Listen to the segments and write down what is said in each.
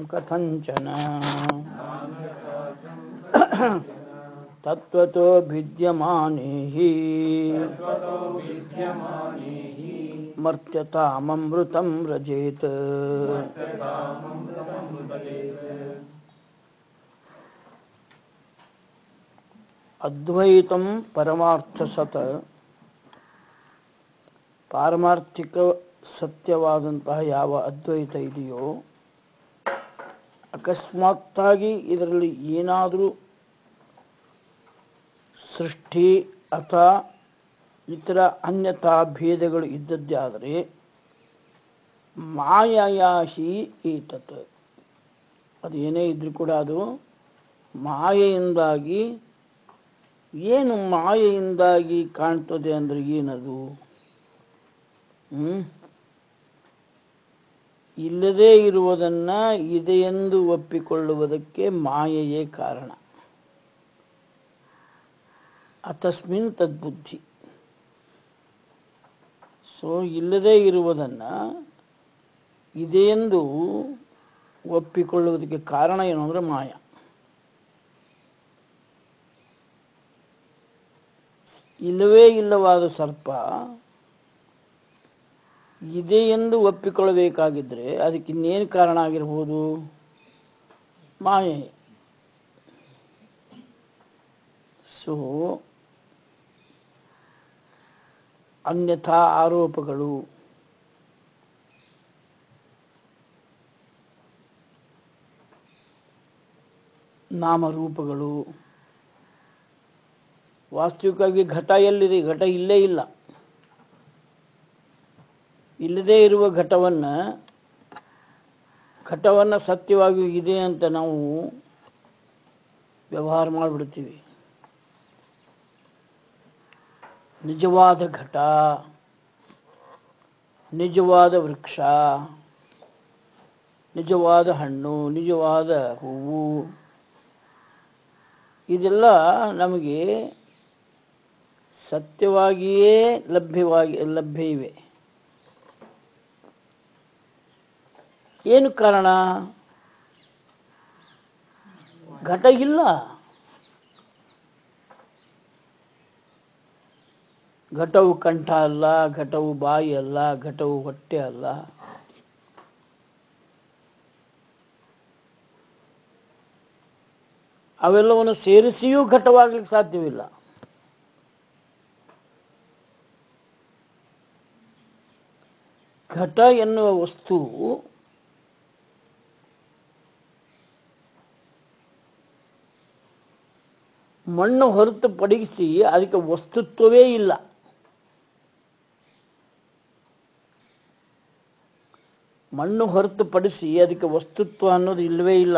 ಕಥಂಚನ ತತ್ವತೋ ಭಿದ್ಯಮಾನೇ ಹಿ ಮರ್ತ್ಯತಾಮಮೃತಂ ವ್ರಜೇತ್ ಅದ್ವೈತಂ ಪರಮಾರ್ಥ ಸತ ಪಾರಮಾರ್ಥಿಕ ಸತ್ಯವಾದಂತಹ ಯಾವ ಅದ್ವೈತ ಇದೆಯೋ ಅಕಸ್ಮಾತ್ತಾಗಿ ಇದರಲ್ಲಿ ಏನಾದರೂ ಸೃಷ್ಟಿ ಅಥವಾ ಇತರ ಅನ್ಯತಾ ಭೇದಗಳು ಇದ್ದದ್ದೇ ಆದರೆ ಮಾಯಯಾಹಿ ಏತತ್ ಅದು ಏನೇ ಇದ್ರೂ ಕೂಡ ಅದು ಮಾಯೆಯಿಂದಾಗಿ ಏನು ಮಾಯೆಯಿಂದಾಗಿ ಕಾಣ್ತದೆ ಅಂದ್ರೆ ಏನದು ಹ್ಮ್ ಇಲ್ಲದೇ ಇರುವುದನ್ನ ಇದೆಯೆಂದು ಒಪ್ಪಿಕೊಳ್ಳುವುದಕ್ಕೆ ಮಾಯೆಯೇ ಕಾರಣ ಅತಸ್ಮಿನ್ ತದ್ಬುದ್ಧಿ ಸೊ ಇಲ್ಲದೇ ಇರುವುದನ್ನ ಇದೆಯೆಂದು ಒಪ್ಪಿಕೊಳ್ಳುವುದಕ್ಕೆ ಕಾರಣ ಏನು ಅಂದ್ರೆ ಮಾಯ ಇಲ್ಲವೇ ಇಲ್ಲವಾದ ಸರ್ಪ ಇದೆ ಎಂದು ಒಪ್ಪಿಕೊಳ್ಳಬೇಕಾಗಿದ್ರೆ ಅದಕ್ಕೆ ಇನ್ನೇನು ಕಾರಣ ಆಗಿರ್ಬೋದು ಮಾಯೆ ಸೊ ಅನ್ಯಥಾ ಆರೋಪಗಳು ನಾಮರೂಪಗಳು ವಾಸ್ತವಿಕವಾಗಿ ಘಟ ಎಲ್ಲಿದೆ ಘಟ ಇಲ್ಲೇ ಇಲ್ಲ ಇಲ್ಲದೇ ಇರುವ ಘಟವನ್ನ ಘಟವನ್ನ ಸತ್ಯವಾಗಿ ಇದೆ ಅಂತ ನಾವು ವ್ಯವಹಾರ ಮಾಡಿಬಿಡ್ತೀವಿ ನಿಜವಾದ ಘಟ ನಿಜವಾದ ವೃಕ್ಷ ನಿಜವಾದ ಹಣ್ಣು ನಿಜವಾದ ಹೂವು ಇದೆಲ್ಲ ನಮಗೆ ಸತ್ಯವಾಗಿಯೇ ಲಭ್ಯವಾಗಿ ಲಭ್ಯ ಇವೆ ಏನು ಕಾರಣ ಘಟ ಇಲ್ಲ ಘಟವು ಕಂಠ ಅಲ್ಲ ಘಟವು ಬಾಯಿ ಅಲ್ಲ ಘಟವು ಹೊಟ್ಟೆ ಅಲ್ಲ ಅವೆಲ್ಲವನ್ನು ಸೇರಿಸಿಯೂ ಘಟವಾಗ್ಲಿಕ್ಕೆ ಸಾಧ್ಯವಿಲ್ಲ ಘಟ ಎನ್ನುವ ವಸ್ತು ಮಣ್ಣು ಹೊರತುಪಡಿಸಿ ಅದಕ್ಕೆ ವಸ್ತುತ್ವವೇ ಇಲ್ಲ ಮಣ್ಣು ಹೊರತುಪಡಿಸಿ ಅದಕ್ಕೆ ವಸ್ತುತ್ವ ಅನ್ನೋದು ಇಲ್ಲವೇ ಇಲ್ಲ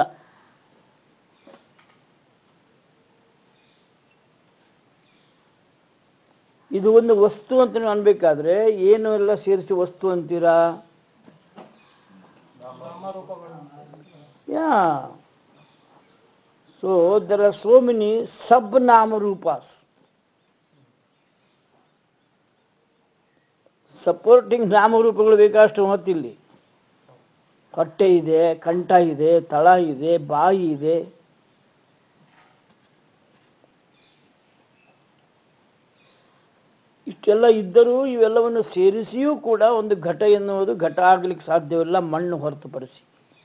ಇದು ಒಂದು ವಸ್ತು ಅಂತ ನೀವು ಅನ್ಬೇಕಾದ್ರೆ ಏನು ಎಲ್ಲ ಸೇರಿಸಿ ವಸ್ತು ಅಂತೀರಾ yeah so there are so many sub ನಾಮರೂಪಾಸ್ ಸಪೋರ್ಟಿಂಗ್ ನಾಮರೂಪಗಳು ಬೇಕಷ್ಟು ಹೊತ್ತಿಲ್ಲಿ ಹೊಟ್ಟೆ ಇದೆ ಕಂಠ ಇದೆ ತಳ ಇದೆ ಬಾಯಿ ಇದೆ ಇಷ್ಟೆಲ್ಲ ಇದ್ದರೂ ಇವೆಲ್ಲವನ್ನು ಸೇರಿಸಿಯೂ ಕೂಡ ಒಂದು ಘಟ ಎನ್ನುವುದು ಘಟ ಆಗ್ಲಿಕ್ಕೆ ಸಾಧ್ಯವಿಲ್ಲ ಮಣ್ಣು ಹೊರತುಪಡಿಸಿ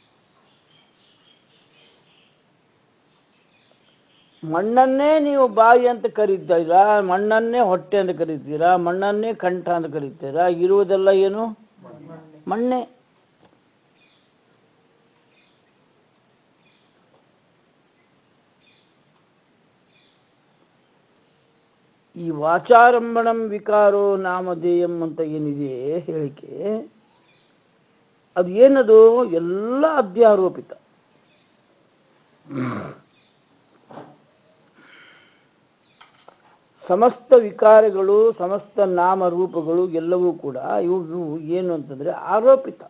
ಮಣ್ಣನ್ನೇ ನೀವು ಬಾಯಿ ಅಂತ ಕರೀತೀರಾ ಮಣ್ಣನ್ನೇ ಹೊಟ್ಟೆ ಅಂತ ಕರೀತೀರಾ ಮಣ್ಣನ್ನೇ ಕಂಠ ಅಂತ ಕರೀತೀರಾ ಇರುವುದೆಲ್ಲ ಏನು ಮಣ್ಣೆ ಈ ವಾಚಾರಂಭಣಂ ವಿಕಾರೋ ನಾಮಧೇಯಂ ಅಂತ ಏನಿದೆ ಹೇಳಿಕೆ ಅದು ಏನದು ಎಲ್ಲ ಅಧ್ಯಾರೋಪಿತ ಸಮಸ್ತ ವಿಕಾರಗಳು ಸಮಸ್ತ ನಾಮರೂಪಗಳು ಎಲ್ಲವೂ ಕೂಡ ಇವು ಇವು ಏನು ಅಂತಂದ್ರೆ ಆರೋಪಿತ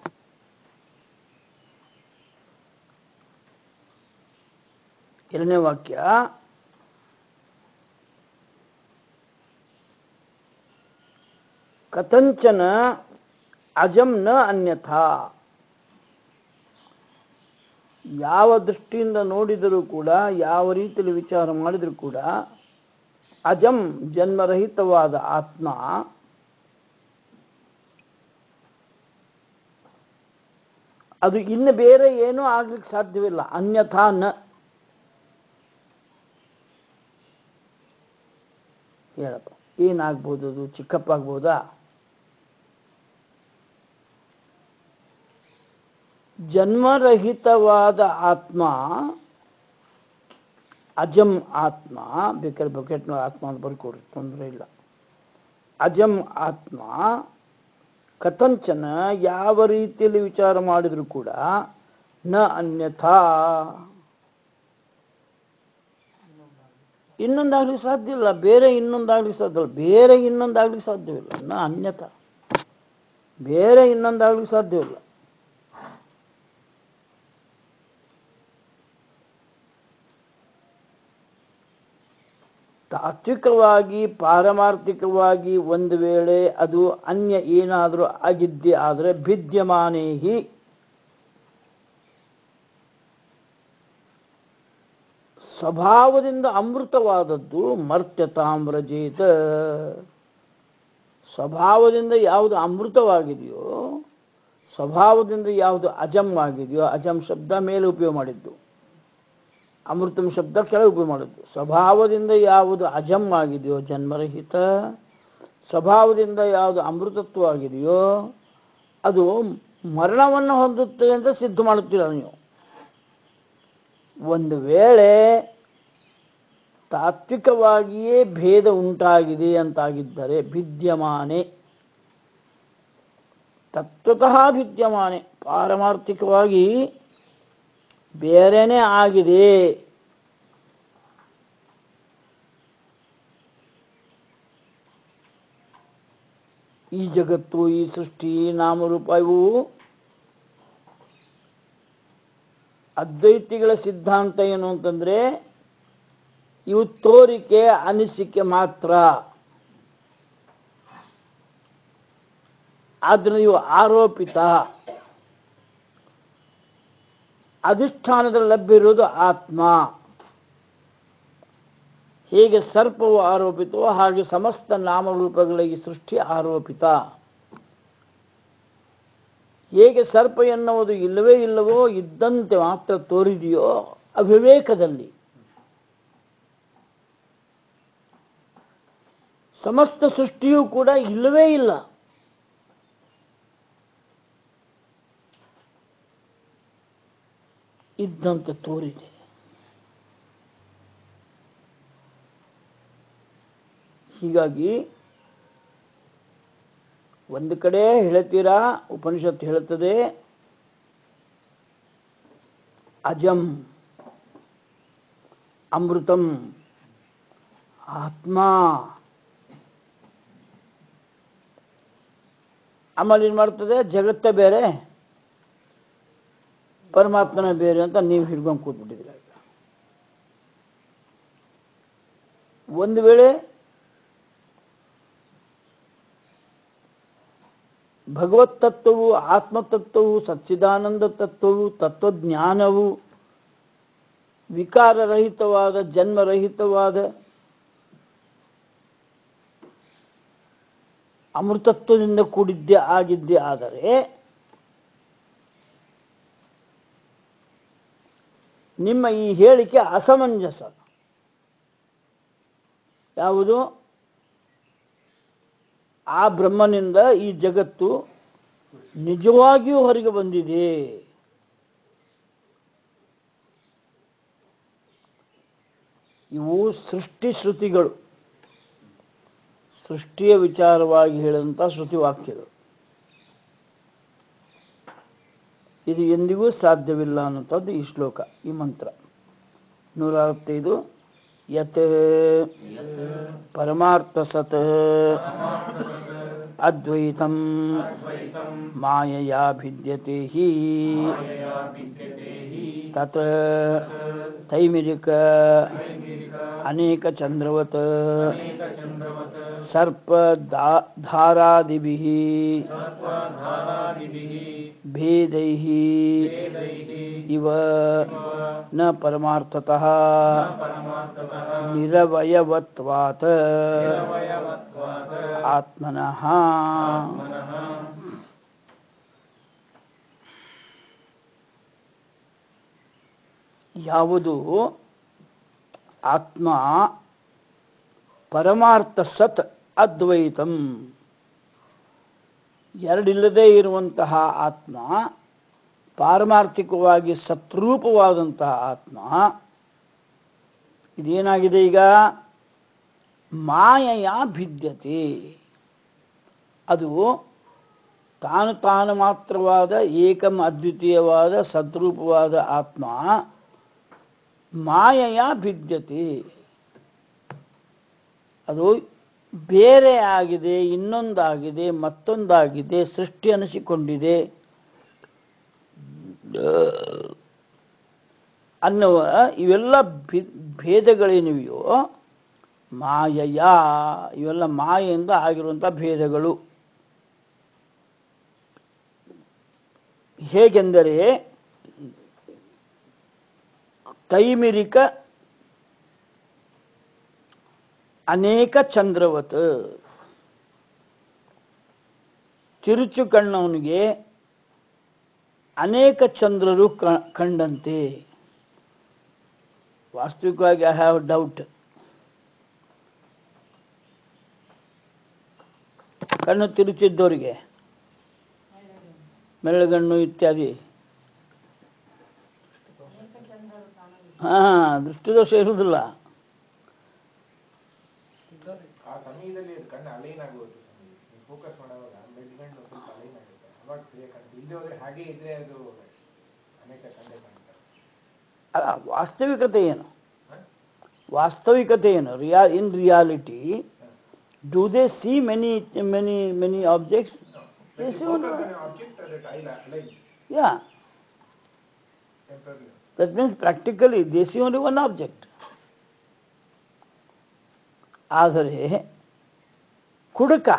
ಎರಡನೇ ವಾಕ್ಯ ಕಥಂಚನ ಅಜಂ ನ ಅನ್ಯಥಾ ಯಾವ ದೃಷ್ಟಿಯಿಂದ ನೋಡಿದರೂ ಕೂಡ ಯಾವ ರೀತಿಯಲ್ಲಿ ವಿಚಾರ ಮಾಡಿದರೂ ಕೂಡ ಅಜಂ ಜನ್ಮರಹಿತವಾದ ಆತ್ಮ ಅದು ಇನ್ನು ಬೇರೆ ಏನೂ ಆಗ್ಲಿಕ್ಕೆ ಸಾಧ್ಯವಿಲ್ಲ ಅನ್ಯಥಾ ನ ಹೇಳಪ್ಪ ಏನಾಗ್ಬೋದು ಅದು ಚಿಕ್ಕಪ್ಪ ಆಗ್ಬೋದಾ ಜನ್ಮರಹಿತವಾದ ಆತ್ಮ ಅಜಂ ಆತ್ಮ ಬೇಕಾದ್ರೆ ಬಕೆಟ್ನ ಆತ್ಮ ಅಂತ ಬರ್ಕೊಡ್ರಿ ತೊಂದರೆ ಇಲ್ಲ ಅಜಂ ಆತ್ಮ ಕಥಂಚನ ಯಾವ ರೀತಿಯಲ್ಲಿ ವಿಚಾರ ಮಾಡಿದ್ರು ಕೂಡ ನ ಅನ್ಯಥಾ ಇನ್ನೊಂದಾಗ್ಲಿಕ್ಕೆ ಸಾಧ್ಯ ಇಲ್ಲ ಬೇರೆ ಇನ್ನೊಂದಾಗ್ಲಿಕ್ಕೆ ಸಾಧ್ಯ ಇಲ್ಲ ಬೇರೆ ಇನ್ನೊಂದಾಗ್ಲಿಕ್ಕೆ ಸಾಧ್ಯವಿಲ್ಲ ನ ಅನ್ಯಥಾ ಬೇರೆ ಇನ್ನೊಂದಾಗ್ಲಿಕ್ಕೆ ಸಾಧ್ಯವಿಲ್ಲ ತಾತ್ವಿಕವಾಗಿ ಪಾರಮಾರ್ಥಿಕವಾಗಿ ಒಂದು ವೇಳೆ ಅದು ಅನ್ಯ ಏನಾದರೂ ಆಗಿದ್ದೇ ಆದರೆ ಭಿದ್ಯಮಾನೇಹಿ ಸ್ವಭಾವದಿಂದ ಅಮೃತವಾದದ್ದು ಮರ್ತ್ಯತಾಮ್ರಜೇತ ಸ್ವಭಾವದಿಂದ ಯಾವುದು ಅಮೃತವಾಗಿದೆಯೋ ಸ್ವಭಾವದಿಂದ ಯಾವುದು ಅಜಂ ಆಗಿದೆಯೋ ಅಜಂ ಶಬ್ದ ಮೇಲೆ ಉಪಯೋಗ ಮಾಡಿದ್ದು ಅಮೃತಂ ಶಬ್ದ ಕೆಳಗೆ ಉಪಯೋಗ ಮಾಡಿದ್ದು ಸ್ವಭಾವದಿಂದ ಯಾವುದು ಅಜಂ ಆಗಿದೆಯೋ ಜನ್ಮರಹಿತ ಸ್ವಭಾವದಿಂದ ಯಾವುದು ಅಮೃತತ್ವ ಆಗಿದೆಯೋ ಅದು ಮರಣವನ್ನು ಹೊಂದುತ್ತದೆ ಅಂತ ಸಿದ್ಧ ಮಾಡುತ್ತೀರ ನೀವು ಒಂದು ವೇಳೆ ತಾತ್ವಿಕವಾಗಿಯೇ ಭೇದ ಉಂಟಾಗಿದೆ ಅಂತಾಗಿದ್ದರೆ ಭಿದ್ಯಮಾನೆ ತತ್ವತಃ ಭಿದ್ಯಮಾನೆ ಪಾರಮಾರ್ಥಿಕವಾಗಿ ಬೇರೆನೇ ಆಗಿದೆ ಈ ಜಗತ್ತು ಈ ಸೃಷ್ಟಿ ನಾಮರೂಪ ಇವು ಅದ್ವೈತಿಗಳ ಸಿದ್ಧಾಂತ ಏನು ಅಂತಂದ್ರೆ ಇವು ತೋರಿಕೆ ಅನಿಸಿಕೆ ಮಾತ್ರ ಆದ್ರೆ ಇವು ಆರೋಪಿತ ಅಧಿಷ್ಠಾನದಲ್ಲಿ ಲಭ್ಯ ಇರುವುದು ಆತ್ಮ ಹೇಗೆ ಸರ್ಪವು ಆರೋಪಿತವೋ ಹಾಗೆ ಸಮಸ್ತ ನಾಮರೂಪಗಳಿಗೆ ಸೃಷ್ಟಿ ಆರೋಪಿತ ಹೇಗೆ ಸರ್ಪ ಎನ್ನುವುದು ಇಲ್ಲವೇ ಇಲ್ಲವೋ ಇದ್ದಂತೆ ಮಾತ್ರ ತೋರಿದೆಯೋ ಅವಿವೇಕದಲ್ಲಿ ಸಮಸ್ತ ಸೃಷ್ಟಿಯೂ ಕೂಡ ಇಲ್ಲವೇ ಇಲ್ಲ ಇದ್ದಂತೆ ತೋರಿದೆ ಹೀಗಾಗಿ ಒಂದು ಕಡೆ ಹೇಳ್ತೀರಾ ಉಪನಿಷತ್ತು ಹೇಳುತ್ತದೆ ಅಜಂ ಅಮೃತಂ ಆತ್ಮ ಆಮೇಲೆ ಏನ್ ಮಾಡ್ತದೆ ಜಗತ್ತೇ ಬೇರೆ ಪರಮಾತ್ಮನೇ ಬೇರೆ ಅಂತ ನೀವು ಹಿಡ್ಕೊಂಡು ಕೂತ್ಬಿಟ್ಟಿದ್ದೀರ ಈಗ ಒಂದು ವೇಳೆ ಭಗವತ್ ತತ್ವವು ಆತ್ಮತತ್ವವು ಸಚ್ಚಿದಾನಂದ ತತ್ವವು ತತ್ವಜ್ಞಾನವು ವಿಕಾರರಹಿತವಾದ ಜನ್ಮರಹಿತವಾದ ಅಮೃತತ್ವದಿಂದ ಕೂಡಿದ್ದೇ ಆಗಿದ್ದೇ ಆದರೆ ನಿಮ್ಮ ಈ ಹೇಳಿಕೆ ಅಸಮಂಜಸ ಯಾವುದು ಆ ಬ್ರಹ್ಮನಿಂದ ಈ ಜಗತ್ತು ನಿಜವಾಗಿಯೂ ಹೊರಗೆ ಬಂದಿದೆ ಇವು ಸೃಷ್ಟಿ ಶ್ರುತಿಗಳು ಸೃಷ್ಟಿಯ ವಿಚಾರವಾಗಿ ಹೇಳಿದಂಥ ಶ್ರುತಿ ವಾಕ್ಯಗಳು ಇದು ಎಂದಿಗೂ ಸಾಧ್ಯವಿಲ್ಲ ಅನ್ನುವಂಥದ್ದು ಈ ಶ್ಲೋಕ ಈ ಮಂತ್ರ ನೂರ ಅರವತ್ತೈದು ಯತ್ ಪರಮಾರ್ಥ ಸತ್ ಅದ್ವೈತಂ ಮಾಯಯಾ ಭಿದ್ಯತೆ ಹಿ ತತ್ ತೈಮಿರಿಕ ಅನೇಕ ಚಂದ್ರವತ್ ಸರ್ಪ ಧಾರಾದಿಭಿಃ ಭೇದೈಃ ಇವ ನ ಪರಮಾರ್ಥತಃ ನಿರವಯವತ್ವಾತ್ ಆತ್ಮನಃ ಯಾವುದು ಆತ್ಮ ಪರಮಾರ್ಥ ಸತ್ ಅದ್ವೈತಂ ಎರಡಿಲ್ಲದೆ ಇರುವಂತಹ ಆತ್ಮ ಪಾರಮಾರ್ಥಿಕವಾಗಿ ಸತ್ರೂಪವಾದಂತಹ ಆತ್ಮ ಇದೇನಾಗಿದೆ ಈಗ ಮಾಯೆಯ ಭಿದ್ಯತೆ ಅದು ತಾನು ತಾನು ಮಾತ್ರವಾದ ಏಕಂ ಅದ್ವಿತೀಯವಾದ ಸದ್ರೂಪವಾದ ಆತ್ಮ ಮಾಯೆಯ ಭಿದ್ಯತೆ ಅದು ಬೇರೆ ಆಗಿದೆ ಇನ್ನೊಂದಾಗಿದೆ ಮತ್ತೊಂದಾಗಿದೆ ಸೃಷ್ಟಿ ಅನಿಸಿಕೊಂಡಿದೆ ಅನ್ನುವ ಇವೆಲ್ಲ ಭಿ- ಭೇದಗಳೇನಿವೆಯೋ ಮಾಯಯ ಇವೆಲ್ಲ ಮಾಯೆಯಿಂದ ಆಗಿರುವಂಥ ಭೇದಗಳು ಹೇಗೆಂದರೆ ತೈಮಿರಿಕ ಅನೇಕ ಚಂದ್ರವತ್ ತಿರುಚು ಕಣ್ಣವನಿಗೆ ಅನೇಕ ಚಂದ್ರರು ಕ- ಕಂಡಂತೆ ವಾಸ್ತವಿಕವಾಗಿ ಐ ಹ್ಯಾವ್ ಡೌಟ್ ಕಣ್ಣು ತಿರುಚಿದ್ದವರಿಗೆ ಮೆರಳುಗಣ್ಣು ಇತ್ಯಾದಿ ಹಾ ದೃಷ್ಟಿದೋಷ ಇರುವುದಿಲ್ಲ ಆ ಸಮಯದಲ್ಲಿ ಅದು ಕಣ್ಣು ಅಲೈನ್ ಆಗುವುದು ಸ್ವಾಮಿ ನೀವು ಫೋಕಸ್ ಮಾಡುವಾಗ ಬೆಳ್ಗಣ್ಣು ಸ್ವಲ್ಪ ಅಲೈನ್ ಆಗುತ್ತೆ ಅವಾಗ ಸರಿಯಾಗಿ ಕಾಣುತ್ತೆ ಇಲ್ಲದೆ ಹೋದ್ರೆ ಹಾಗೆ ಇದ್ರೆ ಅದು ಅನೇಕ ಕಂಡೆ ಕಾಣ್ತಾರೆ ಅಲ್ಲ ವಾಸ್ತವಿಕತೆ ಏನು ಹ? ವಾಸ್ತವಿಕತೆ ಏನು ರಿಯಾ in reality do they see many many many objects When Yes, you you focus know. on an object, uh, that eye aligns yeah temporarily. That means practically they see only one object ಆದರೆ ಕುಡುಕ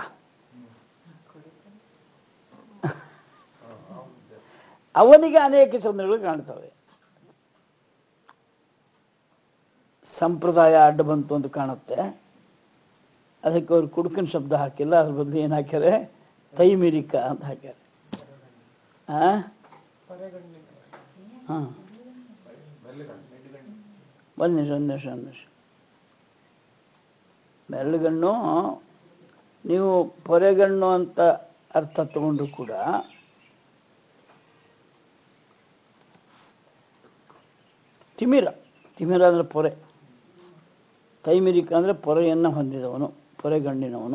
ಅವನಿಗೆ ಅನೇಕ ಚಂದ್ರಗಳು ಕಾಣ್ತವೆ ಸಂಪ್ರದಾಯ ಅಡ್ಡ ಬಂತು ಅಂತ ಕಾಣುತ್ತೆ ಅದಕ್ಕೆ ಅವ್ರು ಕುಡುಕನ ಶಬ್ದ ಹಾಕಿಲ್ಲ ಅದ್ರ ಬದಲು ಏನು ಹಾಕ್ಯಾರೆ ತೈಮಿರಿಕ ಅಂತ ಹಾಕ್ಯಾರೆ ಆ? ಹಾ ಮೆಲ್ಲಗಣ್ಣು ಮೆಡ್ಗಣ್ಣು ಒಂದು ನಿಮಿಷ ಒಂದು ನಿಮಿಷ ಒಂದು ನಿಮಿಷ ಮೆರಳುಗಣ್ಣು ನೀವು ಪೊರೆಗಣ್ಣು ಅಂತ ಅರ್ಥ ತಗೊಂಡ್ರು ಕೂಡ ತಿಮಿರ ತಿಮಿರ ಅಂದ್ರೆ ಪೊರೆ ತೈಮಿರಿಕ ಅಂದ್ರೆ ಪೊರೆಯನ್ನು ಹೊಂದಿದವನು ಪೊರೆಗಣ್ಣಿನವನು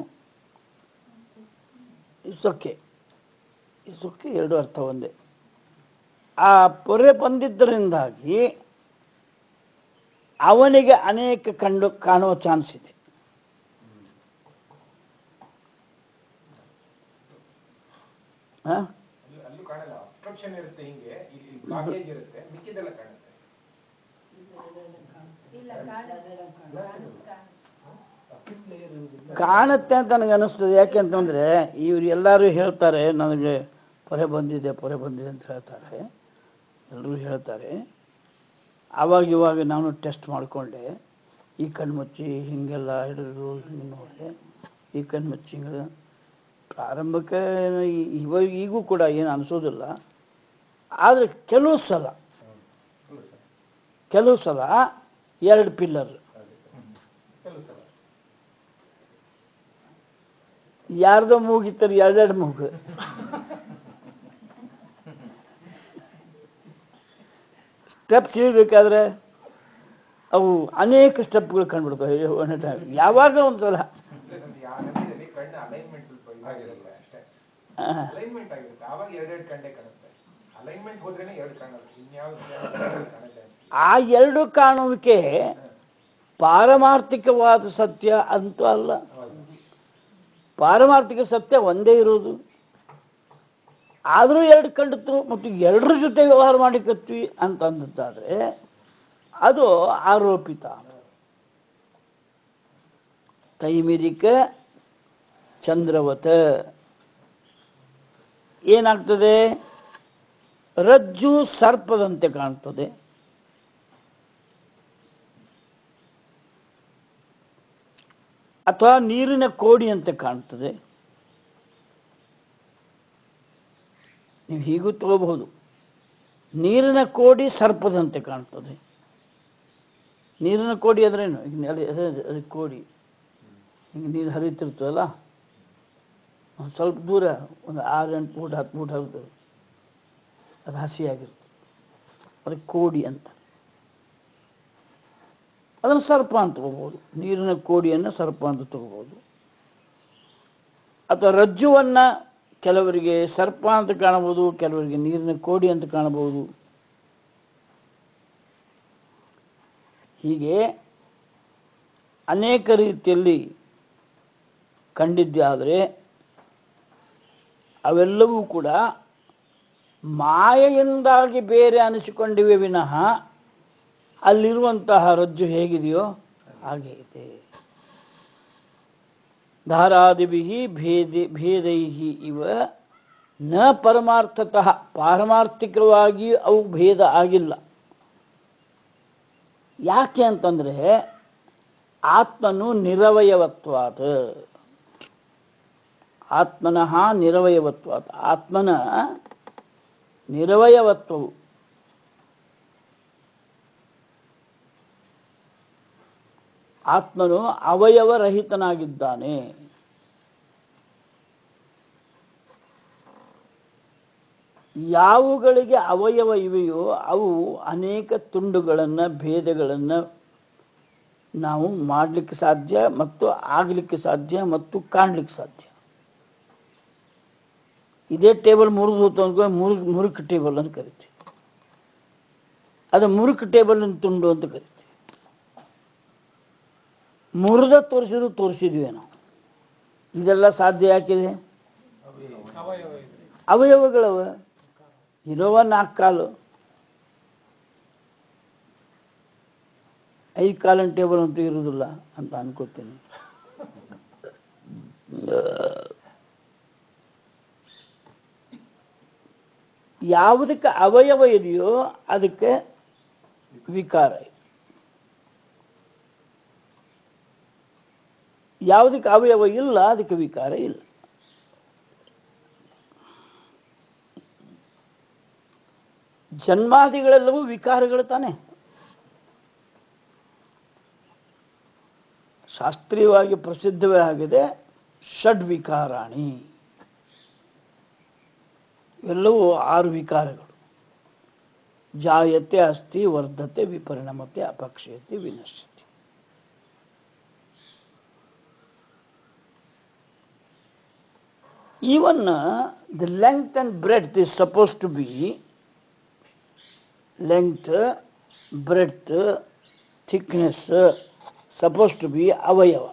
ಇಸೊಕ್ಕೆ ಇಸೊಕ್ಕೆ ಎರಡು ಅರ್ಥ ಒಂದೇ ಆ ಪೊರೆ ಬಂದಿದ್ದರಿಂದಾಗಿ ಅವನಿಗೆ ಅನೇಕ ಕಂಡು ಕಾಣುವ ಚಾನ್ಸ್ ಇದೆ ಹ? ಅಲ್ಲಿ ಅಲ್ಲೂ ಕಾಣಲ್ಲ ಅಬ್ಸ್ಟ್ರಕ್ಷನ್ ಇರುತ್ತೆ ಹಿಂಗೆ ಇಲ್ಲಿ ಬ್ಲಾಕೇಜ್ ಇರುತ್ತೆ ಮಿಕ್ಕಿದೆಲ್ಲ ಕಾಣುತ್ತೆ ಕಾಣುತ್ತೆ ಅಂತ ನನಗೆ ಅನಿಸ್ತದೆ ಯಾಕೆ ಅಂತಂದ್ರೆ ಇವ್ರು ಎಲ್ಲರೂ ಹೇಳ್ತಾರೆ ನನಗೆ ಪೊರೆ ಬಂದಿದೆ ಪೊರೆ ಬಂದಿದೆ ಅಂತ ಹೇಳ್ತಾರೆ ಎಲ್ಲರೂ ಹೇಳ್ತಾರೆ ಆವಾಗ ಇವಾಗ ನಾನು ಟೆಸ್ಟ್ ಮಾಡಿಕೊಂಡೆ ಈ ಕಣ್ಮುಚ್ಚಿ ಹಿಂಗೆಲ್ಲ ಹಿಡಿದು ಹಿಂಗೆ ನೋಡಿದೆ ಈ ಕಣ್ಮುಚ್ಚಿ ಹಿಂಗೆ ಪ್ರಾರಂಭಕ್ಕೆ ಏನು ಈ- ಇವಾಗ ಈಗೂ ಕೂಡ ಏನು ಅನಿಸೋದಿಲ್ಲ ಆದರೆ ಕೆಲವು ಸಲ ಕೆಲವು ಸಲ ಎರಡು ಪಿಲ್ಲರ್ ಕೆಲವು ಸಲ ಯಾರ್ದೋ ಮೂಗಿತ್ತಾರೆ ಎರಡೆರಡು ಮೂಗು ಸ್ಟೆಪ್ಸ್ ಇಳಿಬೇಕಾದ್ರೆ ಅವು ಅನೇಕ ಸ್ಟೆಪ್ಗಳು ಕಂಡುಬಿಡ್ತವೆ ಒಂದೇ time. ಯಾವಾಗ ಒಂದ್ಸಲ ಇಲ್ಲ ಸ್ವಾಮಿ, ಆ ಸಮಯದಲ್ಲಿ ಕಣ್ಣು ಅಲೈನ್ಮೆಂಟ್ ಸ್ವಲ್ಪ ಇದಾಗಿರುತ್ತೆ ಅಷ್ಟೇ ಆ, ಅಲೈನ್ಮೆಂಟ್ ಆಗಿರುತ್ತೆ ಆವಾಗ ಎರಡೆರಡು ಕಂಡೆ ಕಾಣುತ್ತೆ ಅಲೈನ್ಮೆಂಟ್ ಹೋದ್ರೇನೆ ಎರಡು ಕಾಣಲ್ಲ ಇನ್ಯಾವ್ದು ಕಾಣುತ್ತೆ ಆ ಎರಡು ಕಾಣುವಿಕೆ ಪಾರಮಾರ್ಥಿಕವಾದ ಸತ್ಯ ಅಂತೂ ಅಲ್ಲ ಪಾರಮಾರ್ಥಿಕ ಸತ್ಯ ಒಂದೇ ಇರೋದು ಆದರೂ ಎರಡು ಕಂಡಿತು ಮತ್ತು ಎರಡರ ಜೊತೆ ವ್ಯವಹಾರ ಮಾಡಿಕತ್ವಿ ಅಂತ ಅಂದದ್ದಾದ್ರೆ ಅದು ಆರೋಪಿತ ತೈಮಿರಿಕ ಚಂದ್ರವತ ಏನಾಗ್ತದೆ ರಜ್ಜು ಸರ್ಪದಂತೆ ಕಾಣ್ತದೆ ಅಥವಾ ನೀರಿನ ಕೋಡಿಯಂತೆ ಕಾಣ್ತದೆ ನೀವು ಹೀಗೂ ತಗೋಬಹುದು ನೀರಿನ ಕೋಡಿ ಸರ್ಪದಂತೆ ಕಾಣ್ತದೆ ನೀರಿನ ಕೋಡಿ ಅಂದ್ರೇನು ಈಗ ನೆಲ- ಅದೇ- ಅದೇ- ಅದೇ ಕೋಡಿ ಈಗ ನೀರು ಹರಿತಿರ್ತದಲ್ಲ ಒಂದ್ ಸ್ವಲ್ಪ ದೂರ ಒಂದು ಆರು ಎಂಟು ಫೂಟ್ ಹತ್ತು ಫೂಟ್ ಹರಿತದೆ ಅದು ಹಸಿಯಾಗಿರ್ತದೆ ಅದಕ್ಕೆ ಕೋಡಿ ಅಂತ ಅದನ್ನು ಸರ್ಪ ಅಂತ ತಗೋಬಹುದು ನೀರಿನ ಕೋಡಿಯನ್ನು ಸರ್ಪ ಅಂತ ತಗೋಬಹುದು ಅಥವಾ ರಜ್ಜುವನ್ನ ಕೆಲವರಿಗೆ ಸರ್ಪ ಅಂತ ಕಾಣಬಹುದು ಕೆಲವರಿಗೆ ನೀರಿನ ಕೋಡಿ ಅಂತ ಕಾಣಬಹುದು ಹೀಗೆ ಅನೇಕ ರೀತಿಯಲ್ಲಿ ಕಂಡಿದ್ದಾದರೆ ಅವೆಲ್ಲವೂ ಕೂಡ ಮಾಯೆಯಿಂದಾಗಿ ಬೇರೆ ಅನಿಸಿಕೊಂಡಿವೆ ವಿನಃ ಅಲ್ಲಿರುವಂತಹ ರಜ್ಜು ಹೇಗಿದೆಯೋ ಹಾಗೆ ಇದೆ ಧಾರಾದಿಭಿ ಭೇದಿ ಭೇದೈ ಇವ ನ ಪರಮಾರ್ಥತಃ ಪಾರಮಾರ್ಥಿಕವಾಗಿ ಅವು ಭೇದ ಆಗಿಲ್ಲ ಯಾಕೆ ಅಂತಂದ್ರೆ ಆತ್ಮನು ನಿರವಯವತ್ವಾತ್ ಆತ್ಮನಃ ನಿರವಯವತ್ವಾತ್ ಆತ್ಮನ ನಿರವಯವತ್ವವು ಆತ್ಮನು ಅವಯವರಹಿತನಾಗಿದ್ದಾನೆ ಯಾವುಗಳಿಗೆ ಅವಯವ ಇವೆಯೋ ಅವು ಅನೇಕ ತುಂಡುಗಳನ್ನ ಭೇದಗಳನ್ನ ನಾವು ಮಾಡಲಿಕ್ಕೆ ಸಾಧ್ಯ ಮತ್ತು ಆಗಲಿಕ್ಕೆ ಸಾಧ್ಯ ಮತ್ತು ಕಾಣಲಿಕ್ಕೆ ಸಾಧ್ಯ ಇದೇ ಟೇಬಲ್ ಮುರಿದು ಹೋತು ಅಂದ್ರೆ ಮುರುಗ್ ಮುರುಕ್ ಟೇಬಲ್ ಅಂತ ಕರಿತೀವಿ ಅದು ಮುರುಕ್ ಟೇಬಲ್ ತುಂಡು ಅಂತ ಕರಿತೀವಿ ಮುರಿದ ತೋರಿಸಿದ್ರು ತೋರಿಸಿದ್ವಿ ನಾವು ಇದೆಲ್ಲ ಸಾಧ್ಯ ಯಾಕಿದೆ ಅವಯವ ಇದ್ರೆ ಅವಯವಗಳವ ಇರೋವ ನಾಲ್ಕು ಕಾಲು ಐದು ಕಾಲಿನ ಟೇಬಲ್ ಅಂತೂ ಇರುವುದಿಲ್ಲ ಅಂತ ಅನ್ಕೋತೀನಿ ಯಾವುದಕ್ಕೆ ಅವಯವ ಇದೆಯೋ ಅದಕ್ಕೆ ವಿಕಾರ ಇದೆ ಯಾವುದಕ್ಕೆ ಅವಯವ ಇಲ್ಲ ಅದಕ್ಕೆ ವಿಕಾರ ಇಲ್ಲ ಜನ್ಮಾದಿಗಳೆಲ್ಲವೂ ವಿಕಾರಗಳು ತಾನೆ ಶಾಸ್ತ್ರೀಯವಾಗಿ ಪ್ರಸಿದ್ಧವೇ ಆಗಿದೆ ಷಡ್ ವಿಕಾರಾಣಿ ಇವೆಲ್ಲವೂ ಆರು ವಿಕಾರಗಳು ಜಾಯತೆ ಅಸ್ತಿ ವರ್ಧತೆ ವಿಪರಿಣಮತೆ ಅಪಕ್ಷಯತೆ ವಿನಶ್ಯತೆ even uh, the length and breadth is supposed to be length, breadth, thickness, uh, supposed to be avayava.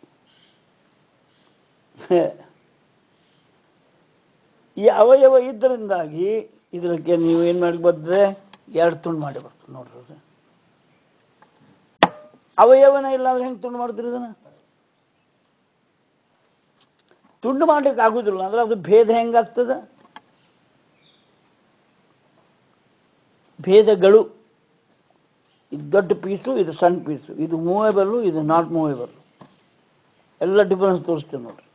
ಈ ಅವಯವ ಇದ್ದರಿಂದಾಗಿ ಇದಕ್ಕೆ ನೀವು ಏನ್ ಮಾಡಿ ಬಂದ್ರೆ ಎರಡು ತುಂಡು ಮಾಡಿ ಬರ್ತದೆ ನೋಡ್ರಿ ಅದು. ಅವಯವನ ಇಲ್ಲ ಅಂದ್ರೆ ಹೆಂಗ್ ತುಂಡು ಮಾಡ್ತೀರಿ ಇದನ್ನ ತುಂಡು ಮಾಡ್ಲಿಕ್ಕೆ ಆಗುದಿಲ್ಲ ಅಂದ್ರೆ ಅದು ಭೇದ ಹೆಂಗಾಗ್ತದ ಭೇದಗಳು ಇದು ದೊಡ್ಡ ಪೀಸು ಇದು ಸಣ್ಣ ಪೀಸು ಇದು ಮೂವೇಬಲ್ಲು ಇದು ನಾಟ್ ಮೂವೇಬಲ್ ಎಲ್ಲ ಡಿಫರೆನ್ಸ್ ತೋರಿಸ್ತೇವೆ ನೋಡ್ರಿ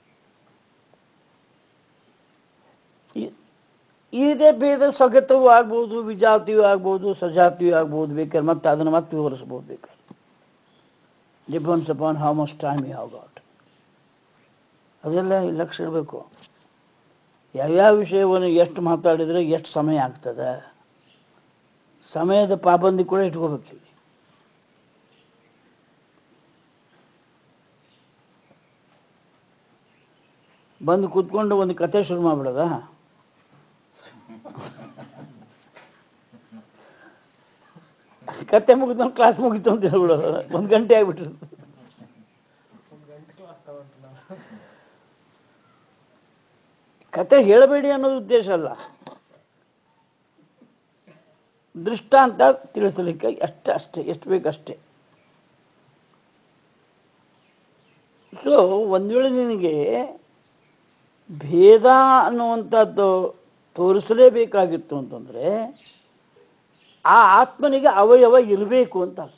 ಈ- ಇದೇ ಭೇದ ಸ್ವಗತವೂ ಆಗ್ಬೋದು ವಿಜಾತಿಯೂ ಆಗ್ಬೋದು ಸಜಾತಿಯೂ ಆಗ್ಬೋದು ಬೇಕಾದ್ರೆ ಮತ್ತೆ ಅದನ್ನು ಮತ್ತೆ ವಿವರಿಸ್ಬೋದು ಬೇಕಾದ್ರೆ depends upon how much time you have got ಅದೆಲ್ಲ ಲಕ್ಷ್ಯ ಇರಬೇಕು ಯಾವ್ಯಾವ ವಿಷಯವನ್ನು ಎಷ್ಟು ಮಾತಾಡಿದ್ರೆ ಎಷ್ಟು ಸಮಯ ಆಗ್ತದೆ ಸಮಯದ ಪಾಬಂದಿ ಕೂಡ ಇಟ್ಕೋಬೇಕಿಲ್ಲಿ ಬಂದು ಕೂತ್ಕೊಂಡು ಒಂದು ಕತೆ ಶುರು ಮಾಡ್ಬಿಡೋದ ಕತೆ ಮುಗಿದ ಕ್ಲಾಸ್ ಮುಗಿತು ಅಂತ ಹೇಳ್ಬಿಡೋದು ಒಂದು ಗಂಟೆ ಆಗ್ಬಿಟ್ಟಿರ್ತದೆ ಒಂದು ಗಂಟೆ ಕ್ಲಾಸ್ ತಗೊಂಡ್ರು ನಾವು ಕತೆ ಹೇಳಬೇಡಿ ಅನ್ನೋದು ಉದ್ದೇಶ ಅಲ್ಲ ದೃಷ್ಟಾಂತ ತಿಳಿಸಲಿಕ್ಕೆ ಅಷ್ಟೇ ಅಷ್ಟೇ ಎಷ್ಟು ಬೇಕಷ್ಟೇ ಸೊ ಒಂದ್ ವೇಳೆ ನಿನಗೆ ಭೇದ ಅನ್ನುವಂಥದ್ದು ತೋರಿಸಲೇಬೇಕಾಗಿತ್ತು ಅಂತಂದ್ರೆ ಆ ಆತ್ಮನಿಗೆ ಅವಯವ ಇರಬೇಕು ಅಂತ ಅರ್ಥ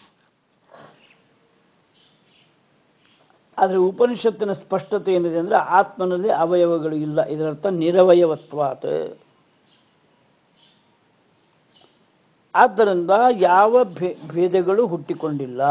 ಆದರೆ ಉಪನಿಷತ್ತಿನ ಸ್ಪಷ್ಟತೆ ಏನಿದೆ ಅಂದ್ರೆ ಆತ್ಮನಲ್ಲಿ ಅವಯವಗಳು ಇಲ್ಲ ಇದರರ್ಥ ನಿರವಯವತ್ವಾತ್ ಆದ್ದರಿಂದ ಯಾವ ಭೇ- ಭೇದಗಳು ಹುಟ್ಟಿಕೊಂಡಿಲ್ಲ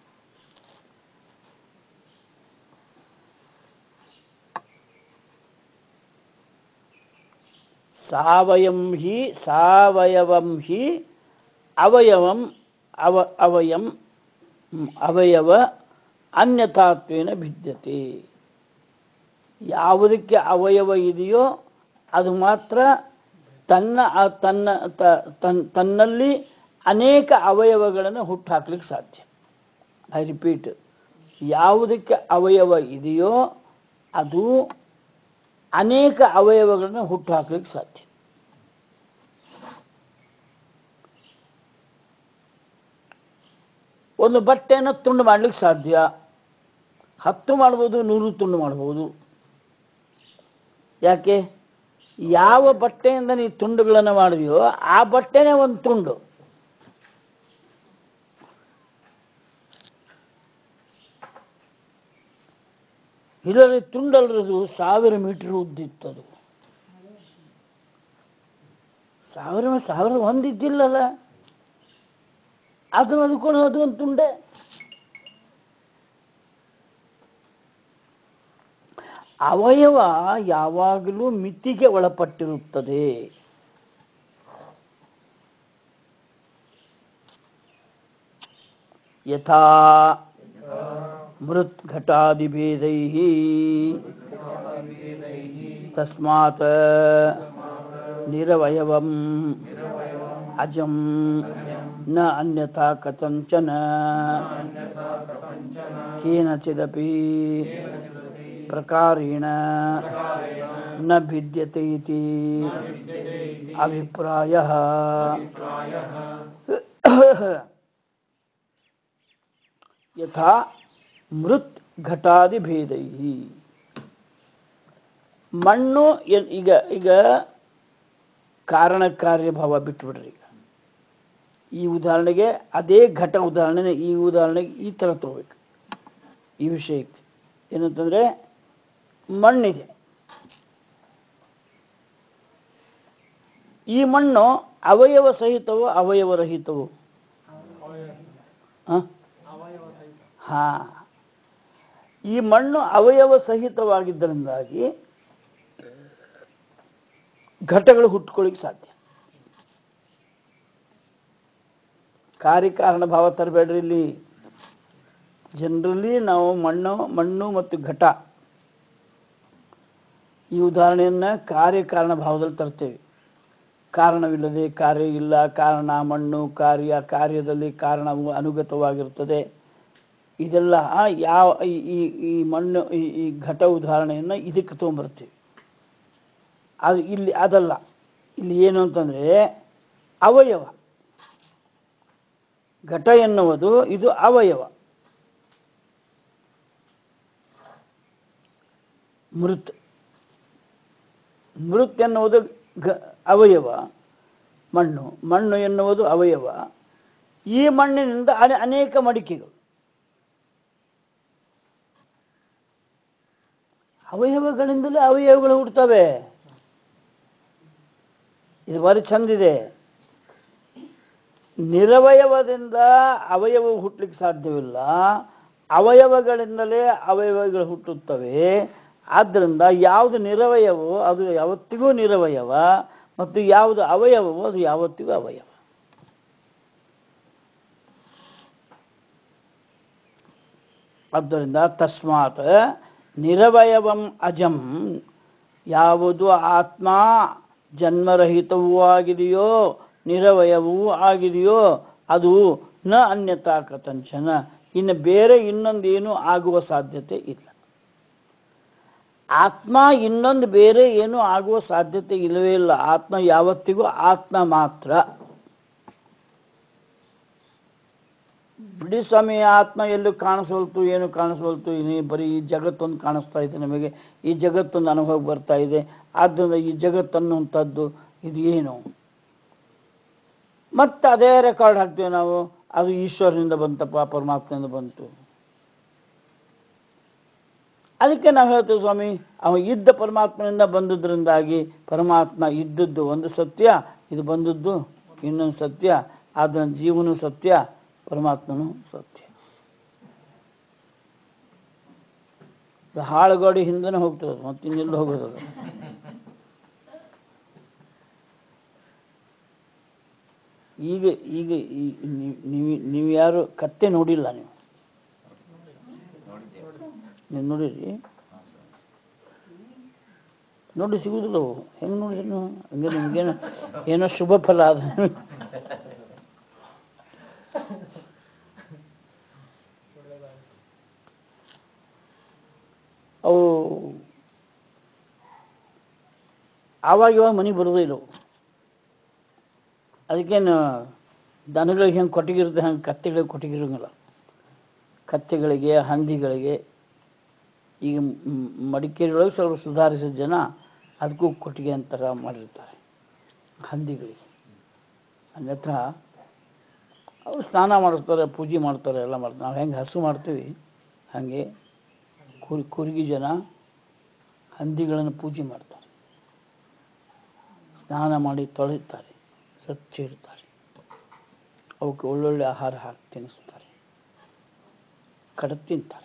ಸಾವಯಂ ಹಿ ಸಾವಯವಂ ಹಿ ಅವಯವಂ ಅವ ಅವಯಂ ಹ್ಮ್, ಅವಯವ ಅನ್ಯಥಾತ್ವೇನ ಭಿದ್ಯತೆ ಯಾವುದಕ್ಕೆ ಅವಯವ ಇದೆಯೋ ಅದು ಮಾತ್ರ ತನ್ನ ಆ ತನ್ನ ತ- ತನ್- ತನ್ನಲ್ಲಿ ಅನೇಕ ಅವಯವಗಳನ್ನು ಹುಟ್ಟುಹಾಕ್ಲಿಕ್ಕೆ ಸಾಧ್ಯ ಐ ರಿಪೀಟ್ ಯಾವುದಕ್ಕೆ ಅವಯವ ಇದೆಯೋ ಅದು ಅನೇಕ ಅವಯವಗಳನ್ನು ಹುಟ್ಟುಹಾಕ್ಲಿಕ್ಕೆ ಸಾಧ್ಯ ಒಂದು ಬಟ್ಟೆಯನ್ನು ತುಂಡು ಮಾಡ್ಲಿಕ್ಕೆ ಸಾಧ್ಯ ಹತ್ತು ಮಾಡ್ಬೋದು ನೂರು ತುಂಡು ಮಾಡ್ಬೋದು ಯಾಕೆ ಯಾವ ಬಟ್ಟೆಯಿಂದ ನೀವು ತುಂಡುಗಳನ್ನು ಮಾಡಿದೆಯೋ ಆ ಬಟ್ಟೆನೇ ಒಂದು ತುಂಡು ಇದರಲ್ಲಿ ತುಂಡಲ್ರದು ಸಾವಿರ ಮೀಟರ್ ಉದ್ದಿತ್ತದು ಸಾವಿರ ಸಾವಿರ ಒಂದಿದ್ದಿಲ್ಲಲ್ಲ ಅದು ಅದಕ್ಕೊಂಡು ಅದು ಒಂದು ತುಂಡೆ ಅವಯವ ಯಾವಾಗಲೂ ಮಿತಿಗೆ ಒಳಪಟ್ಟಿರುತ್ತದೆ ಯಥಾ ಮೃತ್ ಘಟಾದಿಭೇದೈ ತಸ್ಮಾತ್ ನಿರವಯವಂ ಅಜಂ ನ ಅನ್ಯಥಾ ಕಥಂಚನ ಕೇನಚಿದಪಿ ಪ್ರಕಾರೇಣ ನ ಭಿದ್ಯತೆ ಇತಿ ಅಭಿಪ್ರಾಯ ಯಥಾ ಮೃತ್ ಘಟಾದಿ ಭೇದೈ ಮಣ್ಣು ಎನ್- ಈಗ ಈಗ ಕಾರಣ ಕಾರ್ಯಭಾವ ಬಿಟ್ಬಿಡ್ರಿ ಈಗ ಈ ಉದಾಹರಣೆಗೆ ಅದೇ ಘಟ ಉದಾಹರಣೆ ಈ ಉದಾಹರಣೆಗೆ ಈ ಥರ ತಗೋಬೇಕು ಈ ವಿಷಯಕ್ಕೆ ಏನಂತಂದ್ರೆ ಮಣ್ಣಿದೆ ಈ ಮಣ್ಣು ಅವಯವ ಸಹಿತವೋ ಅವಯವ ರಹಿತವೋ ಹ? ಹಾ ಈ ಮಣ್ಣು ಅವಯವ ಸಹಿತವಾಗಿದ್ದರಿಂದಾಗಿ ಘಟಗಳು ಹುಟ್ಕೊಳ್ಳಿಕ್ಕೆ ಸಾಧ್ಯ ಕಾರ್ಯಕಾರಣ ಭಾವ ತರಬೇಡ್ರಿ ಇಲ್ಲಿ ಜನರಲಿ ನಾವು ಮಣ್ಣು ಮಣ್ಣು ಮತ್ತು ಘಟ ಈ ಉದಾಹರಣೆಯನ್ನ ಕಾರ್ಯಕಾರಣ ಭಾವದಲ್ಲಿ ತರ್ತೇವೆ ಕಾರಣವಿಲ್ಲದೆ ಕಾರ್ಯ ಇಲ್ಲ ಕಾರಣ ಮಣ್ಣು ಕಾರ್ಯ ಕಾರ್ಯದಲ್ಲಿ ಕಾರಣವು ಅನುಗತವಾಗಿರುತ್ತದೆ ಇದೆಲ್ಲ ಯಾವ ಈ- ಈ ಈ ಮಣ್ಣು ಈ ಈ ಘಟ ಉದಾಹರಣೆಯನ್ನ ಇದಕ್ಕೆ ತಗೊಂಡ್ಬರ್ತೀವಿ ಅದು ಇಲ್ಲಿ ಅದಲ್ಲ ಇಲ್ಲಿ ಏನು ಅಂತಂದ್ರೆ ಅವಯವ ಘಟ ಎನ್ನುವುದು ಇದು ಅವಯವ ಮೃತ್ ಮೃತ್ ಎನ್ನುವುದು ಘ ಅವಯವ ಮಣ್ಣು ಮಣ್ಣು ಎನ್ನುವುದು ಅವಯವ ಈ ಮಣ್ಣಿನಿಂದ ಅನೆ- ಅನೇಕ ಮಡಿಕೆಗಳು ಅವಯವಗಳಿಂದಲೇ ಅವಯವಗಳು ಹುಡ್ತವೆ ಇದು ಬಾರಿ ಚಂದಿದೆ ನಿರವಯವದಿಂದ ಅವಯವ ಹುಟ್ಟಲಿಕ್ಕೆ ಸಾಧ್ಯವಿಲ್ಲ ಅವಯವಗಳಿಂದಲೇ ಅವಯವಗಳು ಹುಟ್ಟುತ್ತವೆ ಆದ್ದರಿಂದ ಯಾವುದು ನಿರವಯವೋ ಅದು ಯಾವತ್ತಿಗೂ ನಿರವಯವ ಮತ್ತು ಯಾವುದು ಅವಯವವೋ ಅದು ಯಾವತ್ತಿಗೂ ಅವಯವ ಆದ್ದರಿಂದ ತಸ್ಮಾತ್ ನಿರವಯವಂ ಅಜಂ ಯಾವುದು ಆತ್ಮ ಜನ್ಮರಹಿತವೂ ಆಗಿದೆಯೋ ನಿರವಯವೂ ಆಗಿದೆಯೋ ಅದು ನ ಅನ್ಯತಾ ಕಥಂಚನ ಇನ್ನು ಬೇರೆ ಇನ್ನೊಂದೇನು ಆಗುವ ಸಾಧ್ಯತೆ ಇಲ್ಲ ಆತ್ಮ ಇನ್ನೊಂದು ಬೇರೆ ಏನು ಆಗುವ ಸಾಧ್ಯತೆ ಇಲ್ಲವೇ ಇಲ್ಲ ಆತ್ಮ ಯಾವತ್ತಿಗೂ ಆತ್ಮ ಮಾತ್ರ ಬಿಡಿ ಸ್ವಾಮಿ ಆತ್ಮ ಎಲ್ಲೂ ಕಾಣಿಸೋಲ್ತು ಏನು ಕಾಣಿಸೋಲ್ತು ಇನಿ ಬರೀ ಈ ಜಗತ್ತೊಂದು ಕಾಣಿಸ್ತಾ ಇದೆ ನಮಗೆ ಈ ಜಗತ್ತೊಂದು ಅನುಭವ ಬರ್ತಾ ಇದೆ ಆದ್ದರಿಂದ ಈ ಜಗತ್ತನ್ನುವಂಥದ್ದು ಇದು ಏನು ಮತ್ತೆ ಅದೇ ರೆಕಾರ್ಡ್ ಹಾಕ್ತೀವಿ ನಾವು ಅದು ಈಶ್ವರನಿಂದ ಬಂತಪ್ಪ ಪರಮಾತ್ಮನಿಂದ ಬಂತು ಅದಕ್ಕೆ ನಾವು ಹೇಳ್ತೇವೆ ಸ್ವಾಮಿ ಅವ ಇದ್ದ ಪರಮಾತ್ಮನಿಂದ ಬಂದುದರಿಂದಾಗಿ ಪರಮಾತ್ಮ ಇದ್ದದ್ದು ಒಂದು ಸತ್ಯ ಇದು ಬಂದದ್ದು ಇನ್ನೊಂದು ಸತ್ಯ ಅದನ್ನ ಜೀವನು ಸತ್ಯ ಪರಮಾತ್ಮನು ಸತ್ಯ ಇದು ಹಾಳುಗಾಡಿ ಹಿಂದೆನೇ ಹೋಗ್ತದೆ ಮತ್ತೆ ಇನ್ನೆಲ್ಲ ಹೋಗೋದು ಅದು. ಈಗ ಈಗ ಈ- ನೀವ್- ನೀವು ನೀವು ಯಾರು ಕತ್ತೆ ನೋಡಿಲ್ಲ ನೀವು ನೀವು ನೋಡಿರಿ ನೋಡಿ ಸಿಗುದಿಲ್ಲ ಅವು ಹೆಂಗ್ ನೋಡಿದ್ರಿ ನೀವು ಹಂಗೆ ನಿಮ್ಗೇನು ಏನೋ ಶುಭ ಫಲ ಅದ ಅವು ಆವಾಗ ಇವಾಗ ಮನೆಗೆ ಬರೋದೇ ಇಲ್ಲ ಅವು. ಅದಕ್ಕೇನು ದನಗಳಿಗೆ ಹೆಂಗೆ ಕೊಟ್ಟಿಗಿರುತ್ತೆ ಹಂಗೆ ಕತ್ತೆಗಳಿಗೆ ಕೊಟ್ಟಿಗಿರಂಗಿಲ್ಲ ಕತ್ತೆಗಳಿಗೆ ಹಂದಿಗಳಿಗೆ ಈಗ ಮ್- ಮಡಿಕೇರಿ ಒಳಗೆ ಸ್ವಲ್ಪ ಸುಧಾರಿಸಿದ ಜನ ಅದಕ್ಕೂ ಕೊಟ್ಟಿಗೆ ಅಂತರ ಮಾಡಿರ್ತಾರೆ ಹಂದಿಗಳಿಗೆ ಅನ್ಯತ್ರ ಅವ್ರು ಸ್ನಾನ ಮಾಡಿಸ್ತಾರೆ ಪೂಜೆ ಮಾಡ್ತಾರೆ ಎಲ್ಲ ಮಾಡ್ತಾರೆ ನಾವು ಹೆಂಗೆ ಹಸು ಮಾಡ್ತೀವಿ ಹಾಗೆ ಕುರಿ ಕುರುಗಿ ಜನ ಹಂದಿಗಳನ್ನು ಪೂಜೆ ಮಾಡ್ತಾರೆ ಸ್ನಾನ ಮಾಡಿ ತೊಳೆಯುತ್ತಾರೆ ಸ್ವಚ್ಛ ಇಡ್ತಾರೆ ಅವಕ್ಕೆ ಒಳ್ಳೊಳ್ಳೆ ಆಹಾರ ಹಾಕಿ ತಿನ್ನಿಸ್ತಾರೆ ಕಡದ್ ತಿಂತಾರೆ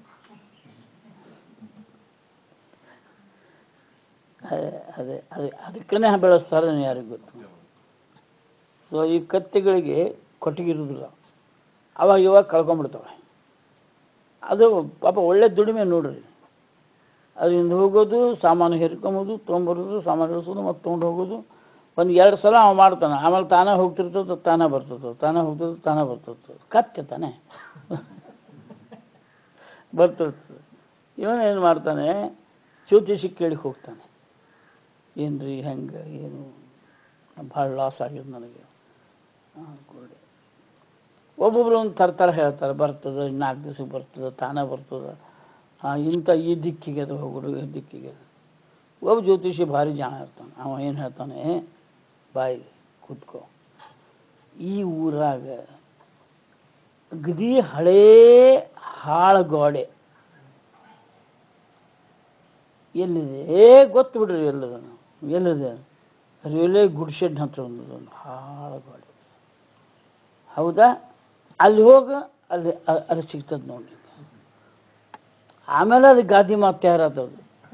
ಅದೇ ಅದೇ ಅದೇ ಅದಕ್ಕನೇ ಬೆಳೆಸ್ತಾರೆ ಯಾರಿಗೂ ಗೊತ್ತು ಸೊ ಈ ಕತ್ತೆಗಳಿಗೆ ಕೊಟ್ಟಿಗೆ ಇರುವುದಿಲ್ಲ ಅವಾಗ ಇವಾಗ ಕಳ್ಕೊಂಡ್ಬಿಡ್ತವೆ ಅದು ಪಾಪ ಒಳ್ಳೆ ದುಡಿಮೆ ನೋಡ್ರಿ ಅದರಿಂದ ಹೋಗೋದು ಸಾಮಾನು ಹೆರ್ಕೊಂಬೋದು ತೊಗೊಂಬರೋದು ಸಾಮಾನು ಇಳಿಸೋದು ಮತ್ತೆ ತೊಗೊಂಡು ಹೋಗೋದು ಒಂದು ಎರಡು ಸಲ ಅವ ಮಾಡ್ತಾನೆ ಆಮೇಲೆ ತಾನೇ ಹೋಗ್ತಿರ್ತದ ತಾನೇ ಬರ್ತದ ತಾನೇ ಹೋಗ್ತದ ತಾನೇ ಬರ್ತದ ಕತ್ತೆ ತಾನೆ ಬರ್ತಿರ್ತದೆ ಇವನು ಏನು ಮಾಡ್ತಾನೆ ಜ್ಯೋತಿಷಿ ಕೇಳಿ ಹೋಗ್ತಾನೆ ಏನ್ರಿ ಹೆಂಗೆ ಏನು ಭಾಳ ಲಾಸ್ ಆಗಿದೆ ನನಗೆ ಹಾಂ ಕೊಡಿ ಒಬ್ಬೊಬ್ರು ಒಂದು ಥರ ಥರ ಹೇಳ್ತಾರೆ ಬರ್ತದೆ ನಾಲ್ಕು ದಿವಸಕ್ಕೆ ಬರ್ತದೆ ತಾನೇ ಬರ್ತದೆ ಹಾಂ ಇಂಥ ಈ ದಿಕ್ಕಿಗೆ ಅದು ಹೋಗೋದು ಈ ದಿಕ್ಕಿಗೆ ಅದು. ಒಬ್ಬ ಜ್ಯೋತಿಷಿ ಭಾರಿ ಜಾಣ ಇರ್ತಾನೆ ಅವ ಏನು ಹೇಳ್ತಾನೆ ಬಾಯಿ ಕೂತ್ಕೋ ಈ ಊರಾಗ ಗದಿ ಹಳೇ ಹಾಳ ಗೋಡೆ ಎಲ್ಲಿದೆ ಏ ಗೊತ್ತು ಬಿಡ್ರಿ ಎಲ್ಲದ ಎಲ್ಲಿದೆ ರೈಲ್ವೆ ಗುಡ್ ಶೆಡ್ ಹತ್ರ ಒಂದು ಒಂದು ಹಾಳ ಗೋಡೆ ಹೌದಾ ಅಲ್ಲಿ ಹೋಗ ಅಲ್ಲಿ ಅ- ಅಲ್ಲಿ ಸಿಗ್ತದೆ ನೋಡಿ ಆಮೇಲೆ ಅದು ಗಾದಿ ಮಾತು ತಯಾರಾದದು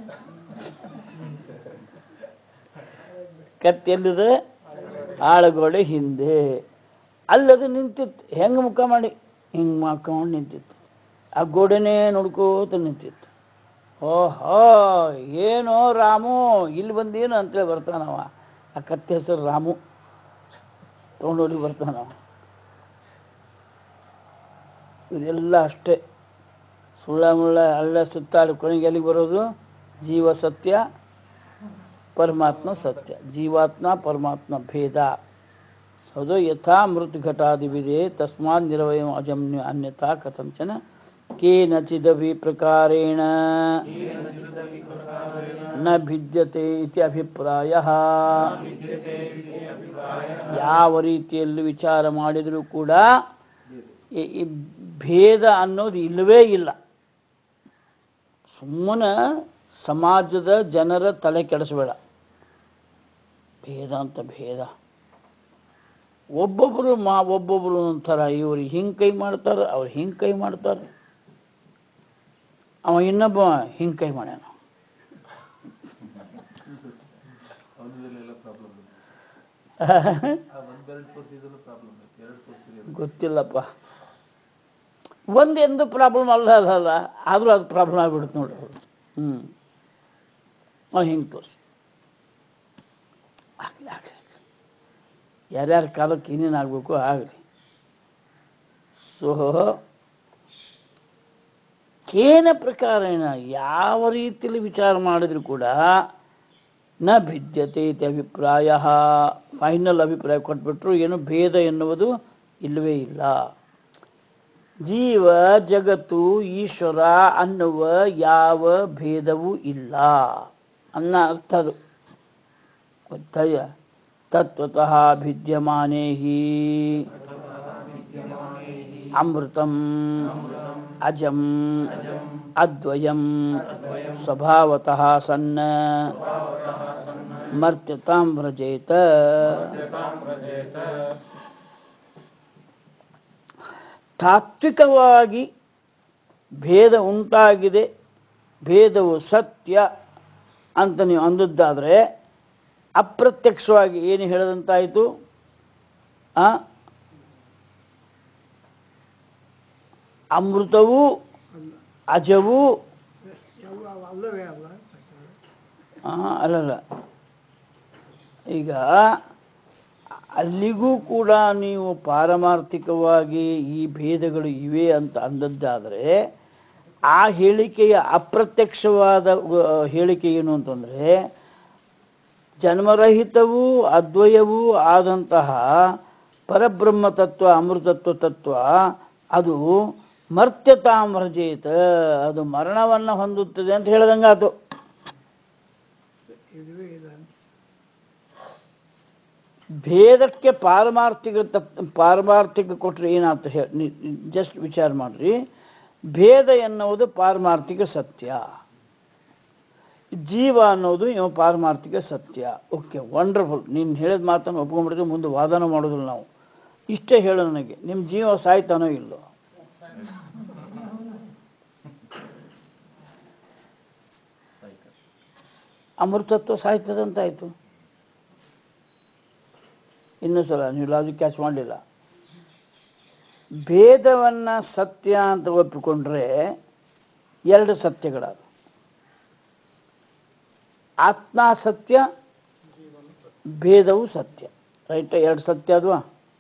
ಕತ್ತಿ ಎಲ್ಲಿದೆ ಆಳಗೋಡೆ ಹಿಂದೆ ಅಲ್ಲದು ನಿಂತಿತ್ತು ಹೆಂಗೆ ಮುಖ ಮಾಡಿ ಹಿಂಗೆ ಮಾಡ್ಕೊಂಡು ನಿಂತಿತ್ತು ಆ ಗೋಡೆನೇ ನೋಡ್ಕೋತ ನಿಂತಿತ್ತು ಓಹೋ ಏನೋ ರಾಮು ಇಲ್ಲಿ ಬಂದೇನು ಅಂತೇಳಿ ಬರ್ತಾನವ ಆ ಕತ್ತೆ ಹೆಸರು ರಾಮು ತೊಗೊಂಡೋಗಿ ಬರ್ತಾನವ ಇವರೆಲ್ಲ ಅಷ್ಟೇ ಸುಳ್ಳ ಮುಳ್ಳ ಅಲ್ಲ ಸುತ್ತಾಡಿ ಕೊನೆಗೆ ಎಲ್ಲಿಗೆ ಬರೋದು ಜೀವ ಸತ್ಯ ಪರಮಾತ್ಮ ಸತ್ಯ ಜೀವಾತ್ಮ ಪರಮಾತ್ಮ ಭೇದ ಹೌದು ಯಥಾ ಮೃತ್ ಘಟಾದಿವಿದೆ ತಸ್ಮಾತ್ ನಿರವಯ ಅಜಮ್ಯ ಅನ್ಯಥಾ ಕಥಂಚನ ಕೇನಚಿದಪಿ ಪ್ರಕಾರೇಣ ನ ಭಿದ್ಯತೆ ಇತಿ ಅಭಿಪ್ರಾಯ ಯಾವ ರೀತಿಯಲ್ಲಿ ವಿಚಾರ ಮಾಡಿದರೂ ಕೂಡ ಈ- ಈ ಭೇದ ಅನ್ನೋದು ಇಲ್ಲವೇ ಇಲ್ಲ ಸುಮ್ಮನೆ ಸಮಾಜದ ಜನರ ತಲೆ ಕೆಡಿಸಬೇಡ ಭೇದ ಅಂತ ಭೇದ ಒಬ್ಬೊಬ್ರು ಮಾ ಒಬ್ಬೊಬ್ರು ಒಂಥರ ಇವ್ರು ಹಿಂಗ್ ಕೈ ಮಾಡ್ತಾರ ಅವ್ರು ಹಿಂಗ್ ಕೈ ಮಾಡ್ತಾರ ಅವ ಇನ್ನೊಬ್ಬ ಹಿಂಗ್ ಕೈ ಮಾಡ್ಯಾನ ಅವನದಲ್ಲೆಲ್ಲ ಪ್ರಾಬ್ಲಮ್ ಆ ಒಂದೆರಡು ತೋರಿಸಿದ್ರು ಪ್ರಾಬ್ಲಮ್ ಎರಡು ತೋರಿಸಿದ್ರು ಗೊತ್ತಿಲ್ಲಪ್ಪ ಒಂದೆಂದು ಪ್ರಾಬ್ಲಮ್ ಅಲ್ಲ ಅದಲ್ಲ ಆದ್ರೂ ಅದು ಪ್ರಾಬ್ಲಮ್ ಆಗ್ಬಿಡುತ್ತೆ ನೋಡ್ರಿ ಅದು. ಹ್ಮ್ ಅವ ಹಿಂಗೆ ತೋರಿಸಿ ಆಗ್ಲಿ ಆಗ್ಲಿ ಯಾರ್ಯಾರ ಕಾಲಕ್ಕೆ ಏನೇನು ಆಗ್ಬೇಕು ಆಗಲಿ ಸೊ ಕೇನ ಪ್ರಕಾರೇಣ ಯಾವ ರೀತಿಯಲ್ಲಿ ವಿಚಾರ ಮಾಡಿದ್ರು ಕೂಡ ನ ಭಿದ್ಯತೆ ಇತಿ ಅಭಿಪ್ರಾಯ ಫೈನಲ್ ಅಭಿಪ್ರಾಯ ಕೊಟ್ಬಿಟ್ರು ಏನು ಭೇದ ಎನ್ನುವುದು ಇಲ್ಲವೇ ಇಲ್ಲ ಜೀವ ಜಗತ್ತು ಈಶ್ವರ ಅನ್ನುವ ಯಾವ ಭೇದವೂ ಇಲ್ಲ ಅನ್ನ ಅರ್ಥ ಅದು ಗೊತ್ತಾಯ ತತ್ವತಃ ಭಿದ್ಯಮಾನೇ ಹಿ ಅಮೃತಂ ಅಜಂ ಅದ್ವಯಂ ಸ್ವಭಾವತಃ ಸನ್ನ ಮರ್ತ್ಯತಾಂ ವ್ರಜೇತ ತಾತ್ವಿಕವಾಗಿ ಭೇದ ಉಂಟಾಗಿದೆ ಭೇದವು ಸತ್ಯ ಅಂತ ನೀವು ಅಂದದ್ದಾದ್ರೆ ಅಪ್ರತ್ಯಕ್ಷವಾಗಿ ಏನು ಹೇಳದಂತಾಯಿತು ಆ ಅಮೃತವೂ ಅಜವೂ ಅಲ್ಲವೇ ಅಲ್ಲ ಆ, ಅಲ್ಲಲ್ಲ ಈಗ ಅಲ್ಲಿಗೂ ಕೂಡ ನೀವು ಪಾರಮಾರ್ಥಿಕವಾಗಿ ಈ ಭೇದಗಳು ಇವೆ ಅಂತ ಅಂದದ್ದಾದರೆ ಆ ಹೇಳಿಕೆಯ ಅಪ್ರತ್ಯಕ್ಷವಾದ ಆ, ಹೇಳಿಕೆ ಏನು ಅಂತಂದ್ರೆ ಜನ್ಮರಹಿತವೂ ಅದ್ವಯವೂ ಆದಂತಹ ಪರಬ್ರಹ್ಮ ತತ್ವ ಅಮೃತತ್ವ ತತ್ವ ಅದು ಮರ್ತ್ಯತಾಮ್ರಜೇತ ಅದು ಮರಣವನ್ನು ಹೊಂದುತ್ತದೆ ಅಂತ ಹೇಳ್ದಂಗಾತು ಇದುವೇ ಇದೆ ಭೇದಕ್ಕೆ ಪಾರಮಾರ್ಥಿಕ ತಪ್ ಪಾರಮಾರ್ಥಿಕ ಕೊಟ್ಟರೆ ಏನಾಗ್ತದೆ ಹೇಳಿ ಜಸ್ಟ್ ವಿಚಾರ ಮಾಡ್ರಿ ಭೇದ ಎನ್ನುವುದು ಪಾರಮಾರ್ಥಿಕ ಸತ್ಯ ಜೀವ ಅನ್ನೋದು ಇವ ಪಾರಮಾರ್ಥಿಕ ಸತ್ಯ ಓಕೆ ವಂಡರ್ಫುಲ್ ನೀನು ಹೇಳಿದ ಮಾತನ್ನು ಒಪ್ಕೊಂಡ್ಬಿಡ್ತೀವಿ ಮುಂದೆ ವಾದನ ಮಾಡೋದಿಲ್ಲ ನಾವು ಇಷ್ಟೇ ಹೇಳು ನನಗೆ ನಿಮ್ಮ ಜೀವ ಸಾಯ್ತಾನೋ ಇಲ್ಲೋ ಅಮೃತತ್ವ ಸಾಯ್ತದಂತಾಯ್ತು ಇನ್ನೂ ಸಲ ನೀವು ಲಾಜಿಕ್ ಕ್ಯಾಚ್ ಮಾಡಲಿಲ್ಲ ಭೇದವನ್ನ ಸತ್ಯ ಅಂತ ಒಪ್ಪಿಕೊಂಡ್ರೆ ಎರಡು ಸತ್ಯಗಳಾದ ಆತ್ಮ ಸತ್ಯ ಭೇದವು ಸತ್ಯ ರೈಟ್ ಎರಡು ಸತ್ಯ ಅಲ್ವಾ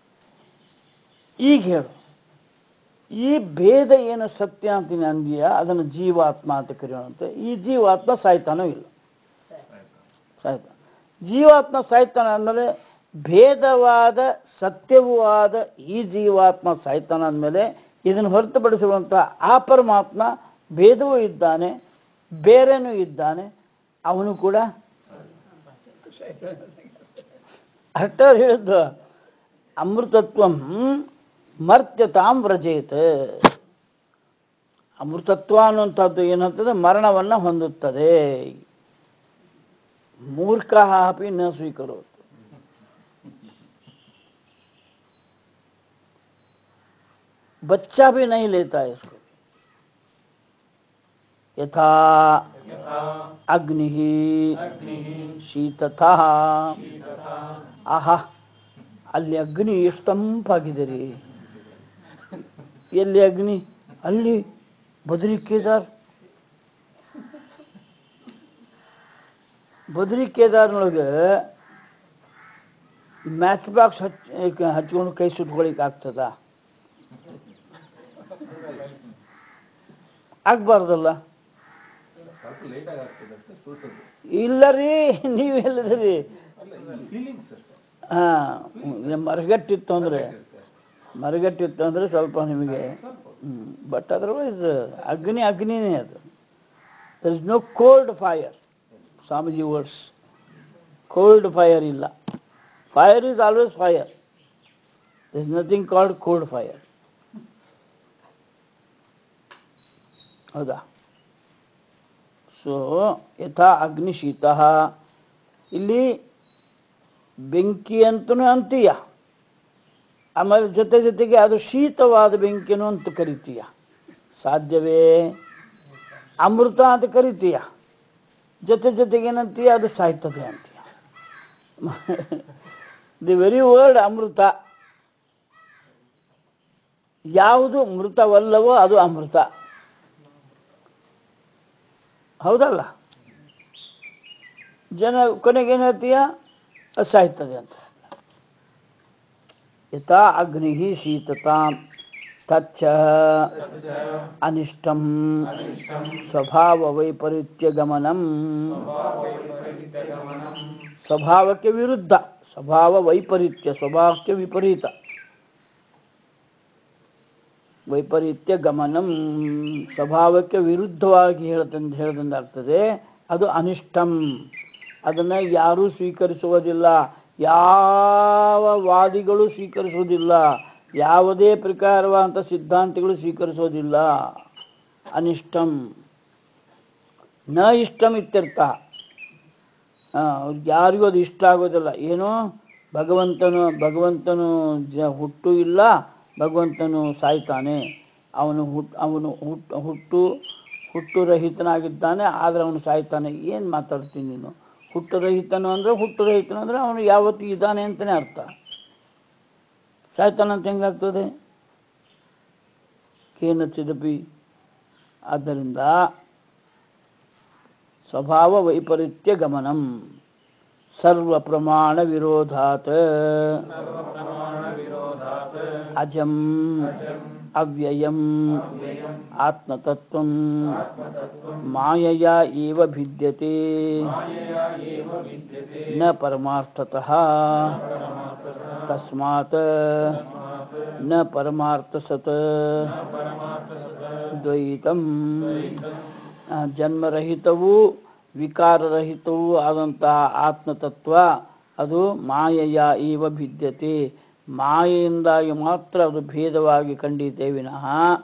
ಈಗ ಹೇಳು ಈ ಭೇದ ಏನು ಸತ್ಯ ಅಂತ ನೀನು ಅಂದೀಯ ಅದನ್ನು ಜೀವಾತ್ಮ ಅಂತ ಕರೆಯೋಣಂತೆ ಈ ಜೀವಾತ್ಮ ಸಾಯ್ತಾನೋ ಇಲ್ಲ ಸಾಯ್ತ ಜೀವಾತ್ಮ ಸಾಯ್ತಾನ ಅಂದಮೇಲೆ ಭೇದವಾದ ಸತ್ಯವೂ ಆದ ಈ ಜೀವಾತ್ಮ ಸಾಯ್ತಾನ ಅಂದಮೇಲೆ ಇದನ್ನು ಹೊರತುಪಡಿಸುವಂಥ ಆ ಪರಮಾತ್ಮ ಭೇದವೂ ಇದ್ದಾನೆ ಬೇರೆನೂ ಇದ್ದಾನೆ ಅವನು ಕೂಡ ಅಷ್ಟ ಹೇಳಿದ್ದು ಅಮೃತತ್ವಂ ಮರ್ತ್ಯತಾಂ ವ್ರಜೇತ ಅಮೃತತ್ವ ಅನ್ನುವಂಥದ್ದು ಏನಂತಂದ್ರೆ ಮರಣವನ್ನ ಹೊಂದುತ್ತದೆ ಮೂರ್ಖ ಅಪಿ ನ ಸ್ವೀಕರೋದು बच्चा भी नहीं लेता है इसको यथा अग्नि ಶೀತಥ ಆಹಾ ಅಲ್ಲಿ ಅಗ್ನಿ ಎಷ್ಟು ತಂಪಾಗಿದೆ ರೀ ಎಲ್ಲಿ ಅಗ್ನಿ ಅಲ್ಲಿ ಬದ್ರಿ ಕೇದಾರ್ ಬದ್ರಿ ಕೇದಾರ್ನೊಳಗೆ ಮ್ಯಾಚ್ ಬಾಕ್ಸ್ ಹಚ್ ಹಚ್ಕೊಂಡು ಕೈ ಸುಟ್ಕೊಳಿಕ್ ಆಗ್ತದ ಆಗ್ಬಾರ್ದಲ್ಲ ಸ್ವಲ್ಪ ಲೇಟ್ ಆಗಿ ಆಗ್ತದೆ ಅಂತ ಸುಳ್ತದ್ದು ಇಲ್ಲ ರೀ ನೀವೆಲ್ಲದ್ರಿ ಅಲ್ಲ ಫೀಲಿಂಗ್ಸ್ ಅಷ್ಟೇ ಹಾ ಮರಗಟ್ಟಿತ್ತು ಅಂದ್ರೆ ಮರಗಟ್ಟಿತ್ತು ಅಂದ್ರೆ ಸ್ವಲ್ಪ ನಿಮಗೆ ಬಟ್ ಅದರ್ವೈಸ್ ಅಗ್ನಿ ಅಗ್ನಿನೇ ಅದು there is no cold fire Swamiji words cold fire ಇಲ್ಲ fire is always fire there is nothing called cold fire ಹೌದಾ ಸೊ ಯಥಾ ಅಗ್ನಿ ಶೀತ ಇಲ್ಲಿ ಬೆಂಕಿ ಅಂತನೂ ಅಂತೀಯ ಆಮೇಲೆ ಜೊತೆ ಜೊತೆಗೆ ಅದು ಶೀತವಾದ ಬೆಂಕಿನೂ ಅಂತ ಕರಿತೀಯ ಸಾಧ್ಯವೇ ಅಮೃತ ಅಂತ ಕರಿತೀಯ ಜೊತೆ ಜೊತೆಗೆ ಏನಂತೀಯ ಅದು ಸಾಯ್ತದೆ ಅಂತೀಯ ದಿ ವೆರಿ ವರ್ಡ್ ಅಮೃತ ಯಾವುದು ಮೃತವಲ್ಲವೋ ಅದು ಅಮೃತ ಹೌದಲ್ಲ ಜನ ಕೊನೆಗೆ ಏನ್ ಹೇಳ್ತೀಯ ಅದು ಸಾಯ್ತದೆ ಅಂತ ಯಥಾ ಅಗ್ನಿ ಶೀತತಾಂ ತಚ್ಚ ಅನಿಷ್ಟಂ ಸ್ವಭಾವ ವೈಪರೀತ್ಯ ಗಮನಂ ಸ್ವಭಾವಕ್ಕೆ ವಿರುದ್ಧ ಸ್ವಭಾವ ವೈಪರೀತ್ಯ ಸ್ವಭಾವಕ್ಕೆ ವಿಪರೀತ ವೈಪರೀತ್ಯ ಗಮನಂ ಸ್ವಭಾವಕ್ಕೆ ವಿರುದ್ಧವಾಗಿ ಹೇಳದಂತ ಹೇಳದಂದಾಗ್ತದೆ ಅದು ಅನಿಷ್ಟಂ ಅದನ್ನ ಯಾರೂ ಸ್ವೀಕರಿಸುವುದಿಲ್ಲ ಯಾವ ವಾದಿಗಳು ಸ್ವೀಕರಿಸುವುದಿಲ್ಲ ಯಾವುದೇ ಪ್ರಕಾರವಾದಂಥ ಸಿದ್ಧಾಂತಿಗಳು ಸ್ವೀಕರಿಸೋದಿಲ್ಲ ಅನಿಷ್ಟಂ ನ ಇಷ್ಟಂ ಇತ್ಯರ್ಥ ಆ, ಅವ್ರಿಗೆ ಯಾರಿಗೂ ಅದು ಇಷ್ಟ ಆಗೋದಿಲ್ಲ ಏನು ಭಗವಂತನು ಭಗವಂತನು ಜ ಹುಟ್ಟು ಇಲ್ಲ ಭಗವಂತನು ಸಾಯ್ತಾನೆ ಅವನು ಹುಟ್ ಅವನು ಹುಟ್ಟು ಹುಟ್ಟು ಹುಟ್ಟು ರಹಿತನಾಗಿದ್ದಾನೆ ಆದರೆ ಅವನು ಸಾಯ್ತಾನೆ ಏನು ಮಾತಾಡ್ತೀನಿ ನೀನು ಹುಟ್ಟು ರಹಿತನು ಅಂದರೆ ಹುಟ್ಟು ರಹಿತನು ಅಂದರೆ ಅವನು ಯಾವತ್ತೂ ಇದ್ದಾನೆ ಅಂತಲೇ ಅರ್ಥ ಸಾಯ್ತಾನಂತ ಹೆಂಗಾಗ್ತದೆ ಕೇನಚಿದಪಿ ಆದ್ದರಿಂದ ಸ್ವಭಾವ ವೈಪರೀತ್ಯ ಗಮನಂ ಸರ್ವ ಪ್ರಮಾಣ ವಿರೋಧಾತ್ ಅಜಂ ಅವ್ಯಯಂ ಆತ್ಮತತ್ವಂ ಮಾಯಯ ಏವ ಭಿದ್ಯತೆ ನ ಪರಮಾರ್ಥತಃ ತಸ್ಮಾತ್ ನ ಪರಮಾರ್ಥಸತ್ ದ್ವೈತಂ ಆ, ಜನ್ಮರಹಿತವೂ ವಿಕಾರರಹಿತವೂ ಆದಂತಹ ಆತ್ಮತತ್ವ ಅದು ಮಾಯೆಯ ಇವ ಭಿದ್ಯತೆ ಮಾಯೆಯಿಂದಾಗಿ ಮಾತ್ರ ಅದು ಭೇದವಾಗಿ ಕಂಡಿದೆ ವಿನಃ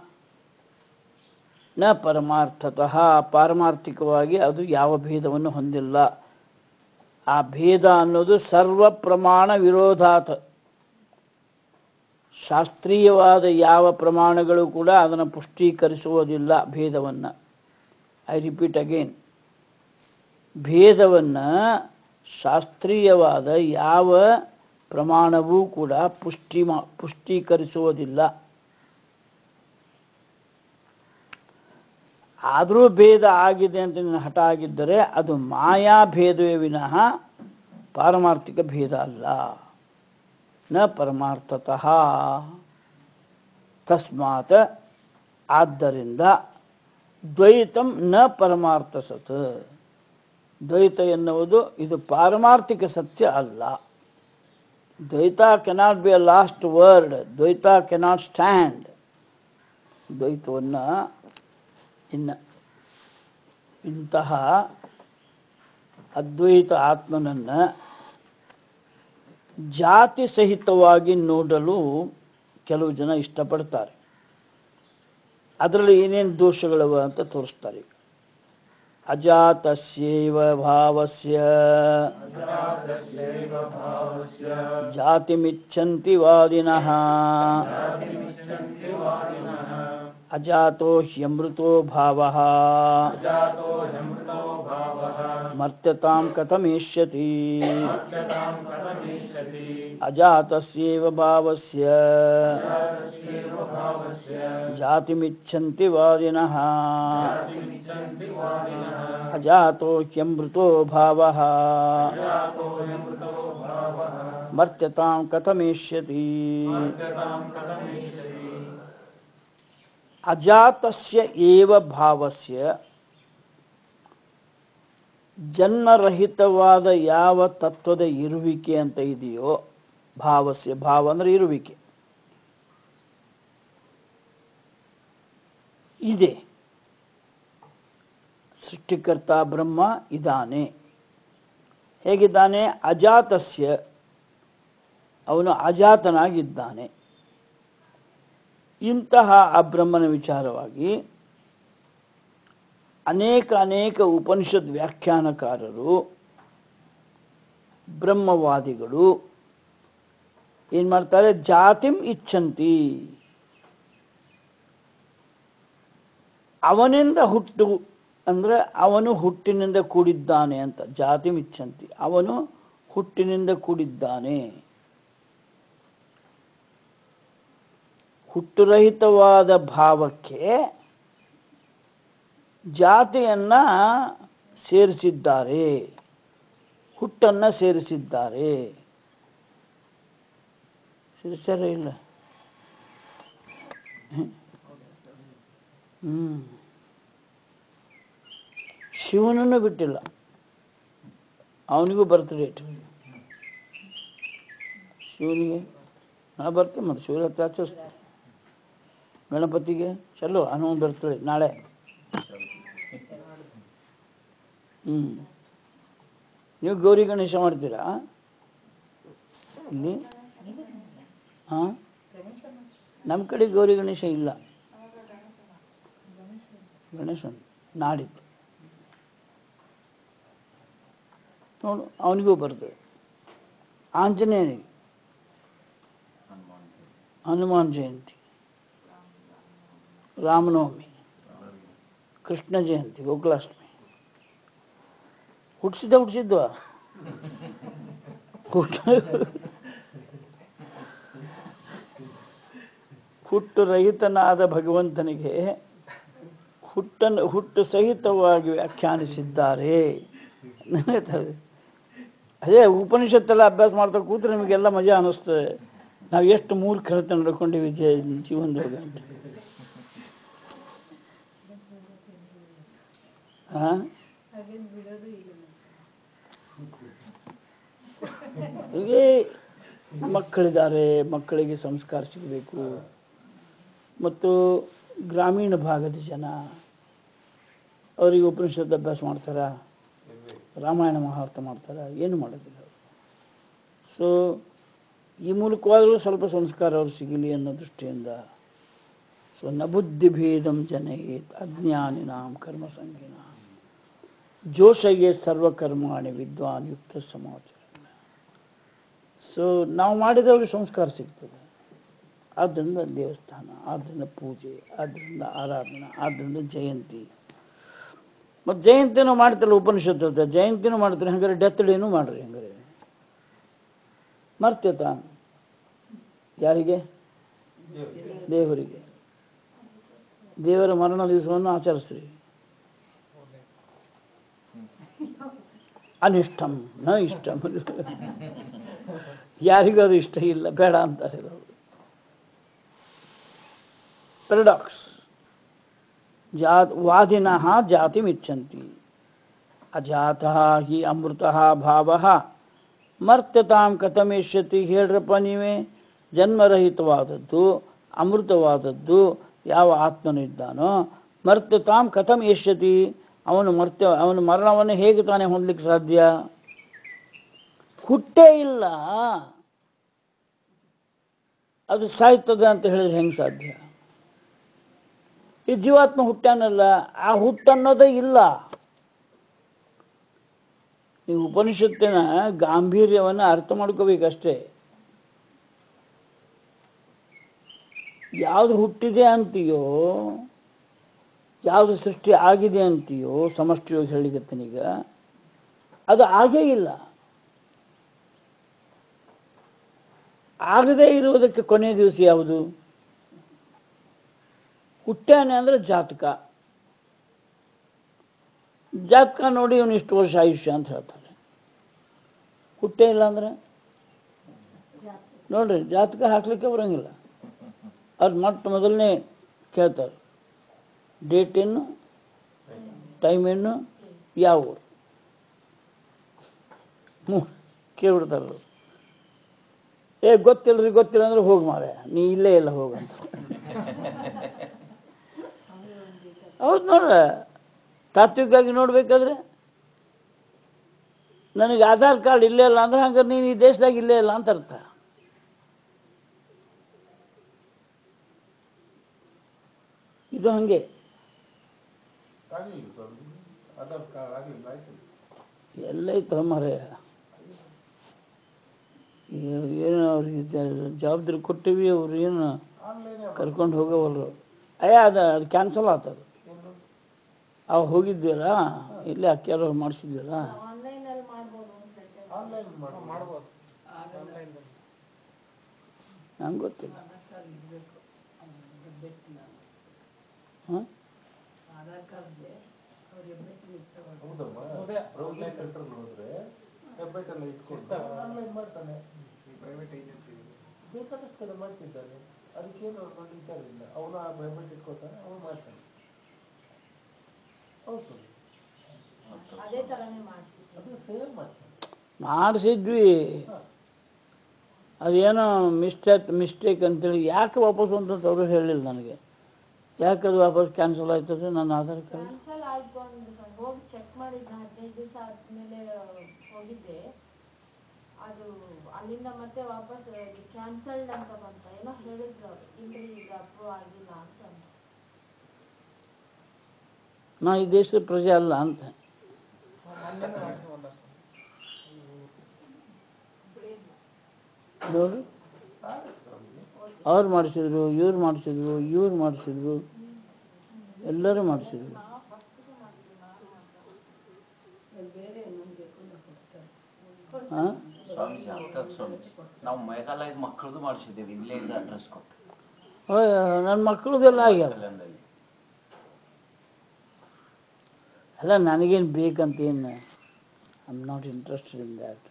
ನ ಪರಮಾರ್ಥತಃ ಪಾರಮಾರ್ಥಿಕವಾಗಿ ಅದು ಯಾವ ಭೇದವನ್ನು ಹೊಂದಿಲ್ಲ ಆ ಭೇದ ಅನ್ನೋದು ಸರ್ವ ಪ್ರಮಾಣ ವಿರೋಧಾತ್ ಶಾಸ್ತ್ರೀಯವಾದ ಯಾವ ಪ್ರಮಾಣಗಳು ಕೂಡ ಅದನ್ನು ಪುಷ್ಟೀಕರಿಸುವುದಿಲ್ಲ ಭೇದವನ್ನು ಐ ರಿಪೀಟ್ ಅಗೇನ್ ಭೇದವನ್ನು ಶಾಸ್ತ್ರೀಯವಾದ ಯಾವ ಪ್ರಮಾಣವೂ ಕೂಡ ಪುಷ್ಟಿ ಮಾ ಪುಷ್ಟೀಕರಿಸುವುದಿಲ್ಲ ಆದರೂ ಭೇದ ಆಗಿದೆ ಅಂತ ನೀನು ಹಠ ಆಗಿದ್ದರೆ ಅದು ಮಾಯಾ ಭೇದವೇ ವಿನಃ ಪಾರಮಾರ್ಥಿಕ ಭೇದ ಅಲ್ಲ ನ ಪರಮಾರ್ಥತಃ ತಸ್ಮಾತ್ ಆದ್ದರಿಂದ ದ್ವೈತಂ ನ ಪರಮಾರ್ಥ ಸತ್ ದ್ವೈತ ಎನ್ನುವುದು ಇದು ಪಾರಮಾರ್ಥಿಕ ಸತ್ಯ ಅಲ್ಲ Dvaita cannot be a last word Dvaita cannot stand ದ್ವೈತವನ್ನ ಇನ್ನ ಇಂತಹ ಅದ್ವೈತ ಆತ್ಮನನ್ನ ಜಾತಿ ಸಹಿತವಾಗಿ ನೋಡಲು ಕೆಲವು ಜನ ಇಷ್ಟಪಡ್ತಾರೆ ಅದರಲ್ಲಿ ಏನೇನು ದೋಷಗಳವ ಅಂತ ತೋರಿಸ್ತಾರೆ ಈಗ. ಅಜಾತಸ್ಯೈವ ಭಾವಸ್ಯ ಜಾತಿಮಿಚ್ಛಂತಿ ವಾದಿನಃ ಅಜಾತೋ ಹ್ಯಮೃತೋ ಭಾವಃ ಮರ್ತ್ಯತಾಂ ಕಥಮೇಷ್ಯತಿ ಅಜಾತಸ್ಯೈವ ಭಾವಸ್ಯ ಜಾತಿಮಿಚ್ಛಂತಿ ವಾದಿನಃ ಅಜಾತೋ ಹ್ಯಮೃತೋ ಭಾವಃ ಮರ್ತ್ಯತಾಂ ಕಥಮೇಷ್ಯತಿ ಅಜಾತಸ್ಯ ಏವ ಭಾವಸ್ಯ ಜನ್ಮರಹಿತವಾದ ಯಾವ ತತ್ವದ ಇರುವಿಕೆ ಅಂತ ಇದೆಯೋ ಭಾವಸ್ಯ ಭಾವ ಅಂದ್ರೆ ಇರುವಿಕೆ ಇದೆ ಸೃಷ್ಟಿಕರ್ತ ಬ್ರಹ್ಮ ಇದ್ದಾನೆ ಹೇಗಿದ್ದಾನೆ ಅಜಾತಸ್ಯ ಅವನು ಅಜಾತನಾಗಿದ್ದಾನೆ ಇಂತಹ ಆ ಬ್ರಹ್ಮನ ವಿಚಾರವಾಗಿ ಅನೇಕ ಅನೇಕ ಉಪನಿಷತ್ ವ್ಯಾಖ್ಯಾನಕಾರರು ಬ್ರಹ್ಮವಾದಿಗಳು ಏನ್ ಮಾಡ್ತಾರೆ ಜಾತಿಂ ಇಚ್ಛಂತಿ ಅವನಿಂದ ಹುಟ್ಟು ಅಂದ್ರೆ ಅವನು ಹುಟ್ಟಿನಿಂದ ಕೂಡಿದ್ದಾನೆ ಅಂತ ಜಾತಿಂ ಇಚ್ಛಂತಿ ಅವನು ಹುಟ್ಟಿನಿಂದ ಕೂಡಿದ್ದಾನೆ ಹುಟ್ಟುರಹಿತವಾದ ಭಾವಕ್ಕೆ ಜಾತಿಯನ್ನ ಸೇರಿಸಿದ್ದಾರೆ ಹುಟ್ಟನ್ನ ಸೇರಿಸಿದ್ದಾರೆ ಸೇರಿಸ್ಯಾರ ಇಲ್ಲ ಹ್ಮ್ ಶಿವನನ್ನು ಬಿಟ್ಟಿಲ್ಲ ಅವನಿಗೂ ಬರ್ತ್ ಡೇಟ್ ಶಿವನಿಗೆ ನಾ ಬರ್ತೇನೆ ಮತ್ತೆ ಶಿವರಾತ್ರಿ ಆಚರಿಸ್ತೀನಿ ಗಣಪತಿಗೆ ಚಲೋ ಹನುಮ ಬರ್ತದೆ ನಾಳೆ ಹ್ಮ್ ನೀವು ಗೌರಿ ಗಣೇಶ ಮಾಡ್ತೀರಾ ಇಲ್ಲಿ ಹಾ ನಮ್ಮ ಕಡೆ ಗೌರಿ ಗಣೇಶ ಇಲ್ಲ ಗಣೇಶನ್ ನಾಡಿದ್ದು ನೋಡು ಅವನಿಗೂ ಬರ್ತದೆ ಆಂಜನೇಯನಿಗೆ ಹನುಮಾನ್ ಜಯಂತಿ ರಾಮನವಮಿ ಕೃಷ್ಣ ಜಯಂತಿ ಗೋಕುಲಾಷ್ಟಮಿ ಹುಟ್ಟಿಸಿದ್ದ ಹುಟ್ಟಿಸಿದ್ವ ಹುಟ್ಟು ಹುಟ್ಟು ರಹಿತನಾದ ಭಗವಂತನಿಗೆ ಹುಟ್ಟನ್ನು ಹುಟ್ಟು ಸಹಿತವಾಗಿ ವ್ಯಾಖ್ಯಾನಿಸಿದ್ದಾರೆ ಅದೇ ಉಪನಿಷತ್ತೆಲ್ಲ ಅಭ್ಯಾಸ ಮಾಡ್ತಾ ಕೂತ್ರೆ ನಿಮಗೆಲ್ಲ ಮಜಾ ಅನ್ನಿಸ್ತದೆ ನಾವು ಎಷ್ಟು ಮೂರ್ಖರತೆ ನಡ್ಕೊಂಡಿವಿ ಜೀ- ಜೀವನದೊಳಗೆ ಅಂತ ಹಾ ಹೀಗೆ ಮಕ್ಕಳಿದ್ದಾರೆ ಮಕ್ಕಳಿಗೆ ಸಂಸ್ಕಾರ ಸಿಗಬೇಕು ಮತ್ತು ಗ್ರಾಮೀಣ ಭಾಗದ ಜನ ಅವರಿಗೆ ಉಪನಿಷತ್ ಅಭ್ಯಾಸ ಮಾಡ್ತಾರ ರಾಮಾಯಣ ಮಹಾಭಾರತ ಮಾಡ್ತಾರ ಏನು ಮಾಡೋದಿಲ್ಲ ಸೊ ಈ ಮೂಲಕವಾದರೂ ಸ್ವಲ್ಪ ಸಂಸ್ಕಾರ ಅವ್ರು ಸಿಗಲಿ ಅನ್ನೋ ದೃಷ್ಟಿಯಿಂದ ಸೊ ನ ಬುದ್ಧಿ ಭೇದಂ ಜನಯೇತ್ ಅಜ್ಞಾನಿನಾಂ ಕರ್ಮ ಸಂಗಿನ ಜೋಶಗೆ ಸರ್ವಕರ್ಮಾಣಿ ವಿದ್ವಾನ್ ಯುಕ್ತ ಸಮಾಚಾರ ಸೊ ನಾವು ಮಾಡಿದವ್ರಿಗೆ ಸಂಸ್ಕಾರ ಸಿಗ್ತದೆ ಆದ್ದರಿಂದ ದೇವಸ್ಥಾನ ಆದ್ದರಿಂದ ಪೂಜೆ ಆದ್ದರಿಂದ ಆರಾಧನಾ ಆದ್ದರಿಂದ ಜಯಂತಿ ಮತ್ತು ಜಯಂತಿನೂ ಮಾಡ್ತಿಲ್ಲ ಉಪನಿಷತ್ತು ಅಂತ. ಜಯಂತಿನೂ ಮಾಡ್ತಾರೆ ಹಂಗಾರೆ ಡೆತ್ ಡೇನೂ ಮಾಡ್ರಿ ಹಂಗಾರೆ ಮರ್ತೇತ ಯಾರಿಗೆ ದೇವರಿಗೆ ದೇವರ ಮರಣ ದಿವಸವನ್ನು ಆಚರಿಸ್ರಿ ಅನಿಷ್ಟಂ ನ ಇಷ್ಟಂ ಯಾರಿಗೂ ಅದು ಇಷ್ಟ ಇಲ್ಲ ಬೇಡ ಅಂತಾರೆ ಅವರು ಪೆರಡಾಕ್ಸ್ ಜಾತ್ ವಾದಿನಃ ಜಾತಿಮಿಚ್ಛಂತಿ ಅಜಾತಃ ಹಿ ಅಮೃತಃ ಭಾವಃ ಮರ್ತ್ಯತಾಂ ಕಥಮೇಷ್ಯತಿ ಹೇಳ್ರಪ್ಪ ನೀವೇ ಜನ್ಮರಹಿತವಾದದ್ದು ಅಮೃತವಾದದ್ದು ಯಾವ ಆತ್ಮನಿದ್ದಾನೋ ಮರ್ತ್ಯತಾಂ ಕಥಂ ಏಷ್ಯತಿ ಅವನು ಮರ್ತ್ಯ ಅವನ ಮರಣವನ್ನು ಹೇಗೆ ತಾನೇ ಹೊಂದಲಿಕ್ಕೆ ಸಾಧ್ಯ ಹುಟ್ಟೇ ಇಲ್ಲ ಅದು ಸಾಯ್ತದೆ ಅಂತ ಹೇಳಿದ್ರೆ ಹೆಂಗೆ ಸಾಧ್ಯ ಈ ಜೀವಾತ್ಮ ಹುಟ್ಟಾನಲ್ಲ ಆ ಹುಟ್ಟನ್ನೋದೇ ಇಲ್ಲ ನೀವು ಉಪನಿಷತ್ತಿನ ಗಾಂಭೀರ್ಯವನ್ನು ಅರ್ಥ ಮಾಡ್ಕೋಬೇಕಷ್ಟೇ ಯಾವುದು ಹುಟ್ಟಿದೆ ಅಂತೀಯೋ ಯಾವುದು ಸೃಷ್ಟಿ ಆಗಿದೆ ಅಂತೀಯೋ ಸಮಷ್ಟಿಯೋಗಿ ಹೇಳಿಗತ್ತನೀಗ ಅದು ಆಗೇ ಇಲ್ಲ ಆಗದೇ ಇರುವುದಕ್ಕೆ ಕೊನೆಯ ದಿವಸ ಯಾವುದು ಹುಟ್ಟಾನೆ ಅಂದ್ರೆ ಜಾತಕ ಜಾತಕ ನೋಡಿ ಇವನು ಇಷ್ಟು ವರ್ಷ ಆಯುಷ್ಯ ಅಂತ ಹೇಳ್ತಾರೆ ಹುಟ್ಟೇ ಇಲ್ಲ ಅಂದ್ರೆ ನೋಡ್ರಿ ಜಾತಕ ಹಾಕ್ಲಿಕ್ಕೆ ಬರಂಗಿಲ್ಲ ಅದು ಮೊಟ್ಟ ಮೊದಲನೇ ಕೇಳ್ತಾರೆ ಡೇಟ್ ಏನು ಟೈಮ್ ಏನು ಯಾವ ಊರು ಹ್ಞೂ ಕೇಳ್ಬಿಡ್ತಾರೆ ಅವ್ರು. ಏ ಗೊತ್ತಿಲ್ರಿ ಗೊತ್ತಿಲ್ಲ ಅಂದ್ರೆ ಹೋಗಿ ಮಾರೆ ನೀ ಇಲ್ಲೇ ಇಲ್ಲ ಹೋಗಂತ ಹೌದು ನೋಡ್ರ ತಾತ್ವಿಕವಾಗಿ ನೋಡ್ಬೇಕಾದ್ರೆ ನನಗೆ ಆಧಾರ್ ಕಾರ್ಡ್ ಇಲ್ಲೇ ಇಲ್ಲ ಅಂದ್ರೆ ಹಂಗಾರೆ ನೀನು ಈ ದೇಶದಾಗ ಇಲ್ಲೇ ಇಲ್ಲ ಅಂತ ಅರ್ಥ ಇದು ಹಂಗೆ ಆಗ್ಲಿಲ್ಲ ಸ್ವಾಮಿ ಆಧಾರ್ ಕಾರ್ಡ್ ಆಗ್ಲಿಲ್ಲ ಆಯ್ತು ಎಲ್ಲೈತ ಮರೆ ಏನು ಅವ್ರಿಗೆ ಜ- ಜವಾಬ್ದಾರಿ ಕೊಟ್ಟಿವಿ ಅವ್ರು ಏನು ಆನ್ಲೈನ್ ಕರ್ಕೊಂಡು ಹೋಗೋವಲ್ರು ಅಯ್ಯ ಅದು ಅದು ಕ್ಯಾನ್ಸಲ್ ಆತದು ಅವು ಹೋಗಿದ್ದೀರಾ ಇಲ್ಲೇ ಅಕ್ಕಿಯವ್ರು ಮಾಡಿಸಿದ್ದೀರಾ ಆನ್ಲೈನ್ ಮಾಡ್ಬೋದು ನಂಗೆ ಗೊತ್ತಿಲ್ಲ ಹಾಂ ಹೌದಮ್ಮ ಬ್ರೌಸಿಂಗ್ ಸೆಂಟರ್ ಹೋದ್ರೆ ವೆಬ್ಸೈಟ್ ಎಲ್ಲ ಇಟ್ಕೊಂಡು ಆನ್ಲೈನ್ ಮಾಡ್ತಾನೆ ಈ ಪ್ರೈವೇಟ್ ಏಜೆನ್ಸಿ ಬೇಕಾದಷ್ಟು ಕಡೆ ಮಾಡ್ತಿದ್ದಾನೆ ಅದಕ್ಕೇನು ಅವ್ರ ದೊಡ್ಡ ವಿಚಾರ ಇಲ್ಲ ಅವನು ಆ ವೆಬ್ಸೈಟ್ ಇಟ್ಕೊತಾನೆ ಅವನು ಮಾಡ್ತಾನೆ ಹೌದು ಸ್ವಾಮಿ. ಅದೇ ತರನೇ ಮಾಡಿಸಿ ಅದು ಸೇಮ್ ಮಾಡ್ತಾನೆ ಮಾಡಿಸಿದ್ವಿ ಅದೇನೋ ಮಿಸ್ಟೇಕ್ ಮಿಸ್ಟೇಕ್ ಅಂತೇಳಿ ಯಾಕೆ ವಾಪಸ್ ಅಂತ ಅವರು ಹೇಳಿಲ್ಲ ನನಗೆ ಯಾಕದು ವಾಪಸ್ ಕ್ಯಾನ್ಸಲ್ ಆಯ್ತದೆ ನನ್ನ ಆಧಾರ್ ಕಾರ್ಡ್ ಕ್ಯಾನ್ಸಲ್ ಆಯ್ತು ಅಂದ್ರೆ ಸರ್ ಹೋಗಿ ಚೆಕ್ ಮಾಡಿದ್ನ ಹದಿನೈದು ದಿವಸ ಆದ್ಮೇಲೆ ಹೋಗಿದ್ದೆ ಅದು ಅಲ್ಲಿಂದ ಮತ್ತೆ ವಾಪಸ್ ಕ್ಯಾನ್ಸಲ್ಡ್ ಅಂತ ಬಂತ ಏನೋ ಹೇಳಿದ್ರು ಅವ್ರು ಇಲ್ರಿ ಈಗ ಅಪ್ರೂವ್ ಆಗಿಲ್ಲ ಅಂತ ಅಂದ್ರು. ನಾ ಈ ದೇಶದ ಪ್ರಜೆ ಅಲ್ಲ ಅಂತ ನೋಡು ಅವ್ರು ಮಾಡಿಸಿದ್ರು ಇವ್ರು ಮಾಡಿಸಿದ್ರು ಇವ್ರು ಮಾಡಿಸಿದ್ರು ಎಲ್ಲರೂ ಮಾಡಿಸಿದ್ರು ನಾವು ಫಸ್ಟಿಗೆ ಮಾಡಿದ್ವಿ ನಾನು ಮಾತ್ರ. ಹಾಂ ಸ್ವಾಮೀಜಿ ಆಗ್ತದೆ ಸ್ವಾಮೀಜಿ ನಾವು ಮೇಘಾಲಯದ ಮಕ್ಕಳದು ಮಾಡಿಸಿದ್ದೇವೆ ಇಲ್ಲೇ ಇಂದ ಅಡ್ರೆಸ್ ಕೊಟ್ಟು ನನ್ನ ಮಕ್ಕಳದೆಲ್ಲ ಆಗ್ಯಾವ ಥೈಲ್ಯಾಂಡಲ್ಲಿ. ಅಲ್ಲ ನನಗೇನು ಬೇಕಂತ ಏನು I am not interested in that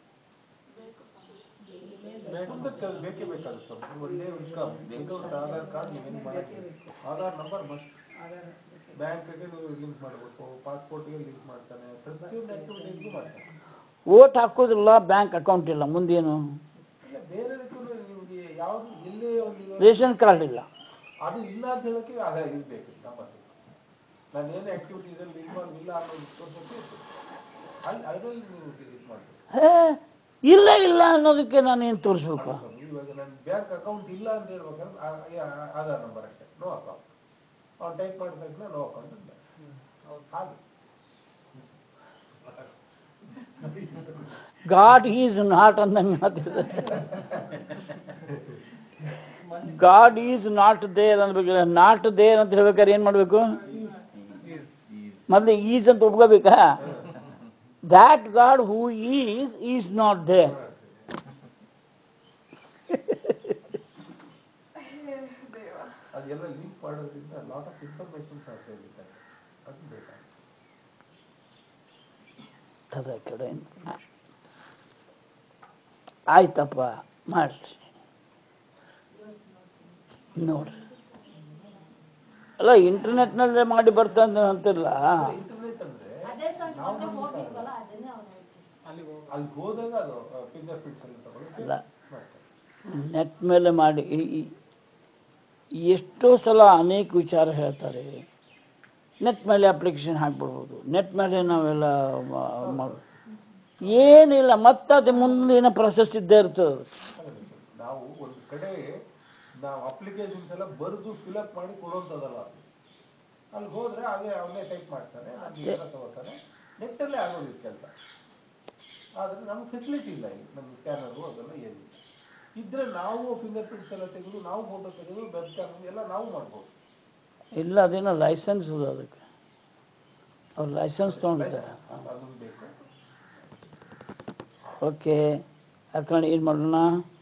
ಮುಂದಕ್ಕೆ ಅದು ಬೇಕೇ ಬೇಕಾಗುತ್ತೆ ಸ್ವಾಮಿ ಒಳ್ಳೆ ಇನ್ಕಮ್ ವಿತೌಟ್ ಆಧಾರ್ ಕಾರ್ಡ್ ನೀವೇನು ಮಾಡಂಗಿಲ್ಲ ಆಧಾರ್ ನಂಬರ್ ಮಸ್ಟ್ ಬ್ಯಾಂಕ್ಗೆ ನೀವು ಲಿಂಕ್ ಮಾಡಬೇಕು ಪಾಸ್ಪೋರ್ಟ್ಗೆ ಲಿಂಕ್ ಮಾಡ್ತಾನೆ ಪ್ರತಿಯೊಂದು ಆಕ್ಟಿವಿಟೀಸ್ಗೂ ಮಾಡ್ತಾನೆ ಓಟ್ ಹಾಕೋದಿಲ್ಲ ಬ್ಯಾಂಕ್ ಅಕೌಂಟ್ ಇಲ್ಲ ಮುಂದೇನು ಇಲ್ಲ ಬೇರೆದಕ್ಕೂ ನಿಮಗೆ ಯಾವುದು ಎಲ್ಲೇ ಒಂದು ರೇಷನ್ ಕಾರ್ಡ್ ಇಲ್ಲ ಅದು ಇಲ್ಲ ಅಂತ ಹೇಳಕ್ಕೆ ಆಧಾರ್ ಇರ್ಬೇಕು ನಮ್ಮಲ್ಲಿ ನಾನು ಏನು ಆಕ್ಟಿವಿಟೀಸ್ ಅಲ್ಲಿ ಇನ್ವಾಲ್ವ್ ಇಲ್ಲ ಅನ್ನೋದು ತೋರ್ಸಕ್ಕೆ ಅಲ್ಲಿ ಅದರಲ್ಲಿ ನೀವು ಇದು ಮಾಡಬೇಕು ಹೇ ಇಲ್ಲ ಇಲ್ಲ ಅನ್ನೋದಕ್ಕೆ ನಾನು ಏನು ತೋರಿಸ್ಬೇಕು ಇವಾಗ ನನ್ನ ಬ್ಯಾಂಕ್ ಅಕೌಂಟ್ ಇಲ್ಲ ಅಂತ ಹೇಳ್ಬೇಕಾದ್ರೆ ಆ- ಆ- ಆಧಾರ್ ನಂಬರ್ ಅಷ್ಟೇ ನೋ ಅಕೌಂಟ್ ಅವ್ನು ಟೈಪ್ ಮಾಡಿದ ತಕ್ಷಣ ನೋ ಅಕೌಂಟ್ ಅಂತ ಹಾಗೆ ಗಾಡ್ ಈಸ್ ನಾಟ್ ಅಂದಂಗೆ ಮಾತಿದೆ ಗಾಡ್ ಈಸ್ ನಾಟ್ ದೇರ್ ಅನ್ಬೇಕಾದ್ರೆ ನಾಟ್ ದೇರ್ ಅಂತ ಹೇಳ್ಬೇಕಾದ್ರೆ ಏನ್ ಮಾಡ್ಬೇಕು ಮೊದಲು ಈಸ್ ಅಂತ ಒಪ್ಕೋಬೇಕಾ that God who is is not there ಅದೆಲ್ಲ ಲಿಂಕ್ ಮಾಡೋದ್ರಿಂದ ಲಾಟ್ ಆಫ್ ಇನ್ಫಾರ್ಮೇಶನ್ಸ್ ಆಗ್ತಾ ಇರುತ್ತೆ ಅದು ಬೇಕಾಗ್ತದೆ ಅದ ಕಡೆ ಆಯ್ತಪ್ಪ ಮಾಡಿಸಿ ನೋಡ್ರಿ ಅಲ್ಲ ಇಂಟರ್ನೆಟ್ನಲ್ಲೇ ಮಾಡಿ ಬರ್ತಂದ ಅಂತಿಲ್ಲ ಇಂಟರ್ನೆಟ್ ಅಂದ್ರೆ ಅದೇ ಸರ್ ಮೊನ್ನೆ ಹೋಗಿದ್ವಲ್ಲ ಅದನ್ನೇ ಅವ್ರು ಹೇಳ್ತಿದ್ರು ಅಲ್ಲಿ ಹೋದಾಗ ಅದು ಫಿಂಗರ್ ಪ್ರಿಂಟ್ಸ್ ಎಲ್ಲ ತಗೊಳ್ಳೋಕೆ ಇಲ್ಲ. ಮಾಡ್ತಾರೆ ನೆಟ್ ಮೇಲೆ ಮಾಡಿ ಈ- ಈ- ಎಷ್ಟೋ ಸಲ ಅನೇಕ ವಿಚಾರ ಹೇಳ್ತಾರೆ ನೆಟ್ ಮೇಲೆ ಅಪ್ಲಿಕೇಶನ್ ಹಾಕ್ಬಿಡ್ಬೋದು ನೆಟ್ ಮೇಲೆ ನಾವೆಲ್ಲ ಮಾ- ಮಾಡ್ ಏನಿಲ್ಲ ಮತ್ತೆ ಅದು ಮುಂದಿನ ಪ್ರೊಸೆಸ್ ಇದ್ದೇ ಇರ್ತದೆ ಹಾಗಾದ್ರೆ ನಾವು ಒಂದು ಕಡೆ ನಾವು ಅಪ್ಲಿಕೇಶನ್ಸ್ ಎಲ್ಲ ಬರೆದು ಫಿಲಪ್ ಮಾಡಿ ಕೊಡುವಂಥದ್ದಲ್ಲ ಅದು ಅಲ್ಲಿ ಹೋದ್ರೆ ಅವೇ ಅವನೇ ಟೈಪ್ ಮಾಡ್ತಾನೆ ಅಲ್ಲಿ ಎಲ್ಲ ತಗೋತಾನೆ ನೆಟ್ಟಲ್ಲೇ ಆಗೋದಿತ್ತು ಕೆಲಸ ಆದ್ರೆ ನಮ್ಗೆ ಫೆಸಿಲಿಟಿ ಇಲ್ಲ ಇಲ್ಲಿ ನಮ್ಮ ಸ್ಕ್ಯಾನರು ಅದೆಲ್ಲ ಏನಿಲ್ಲ ಇದ್ರೆ ನಾವು ಫಿಂಗರ್ ಪ್ರಿಂಟ್ಸ್ ಎಲ್ಲ ತೆಗೆದು ನಾವು ಫೋಟೋ ತೆಗೆದು ವೆಬ್ ಕ್ಯಾಮ್ ಎಲ್ಲ ನಾವು ಮಾಡ್ಬೋದು ಇಲ್ಲ ಅದೇನೋ ಲೈಸೆನ್ಸ್ ಇದೆ ಅದಕ್ಕೆ ಅವ್ರು ಲೈಸೆನ್ಸ್ ತೊಗೊಂಡಿದ್ದಾರೆ ಅದನ್ನು ಬೇಕು ಓಕೆ ಯಾಕಂದ್ರೆ ಏನು ಮಾಡೋಣ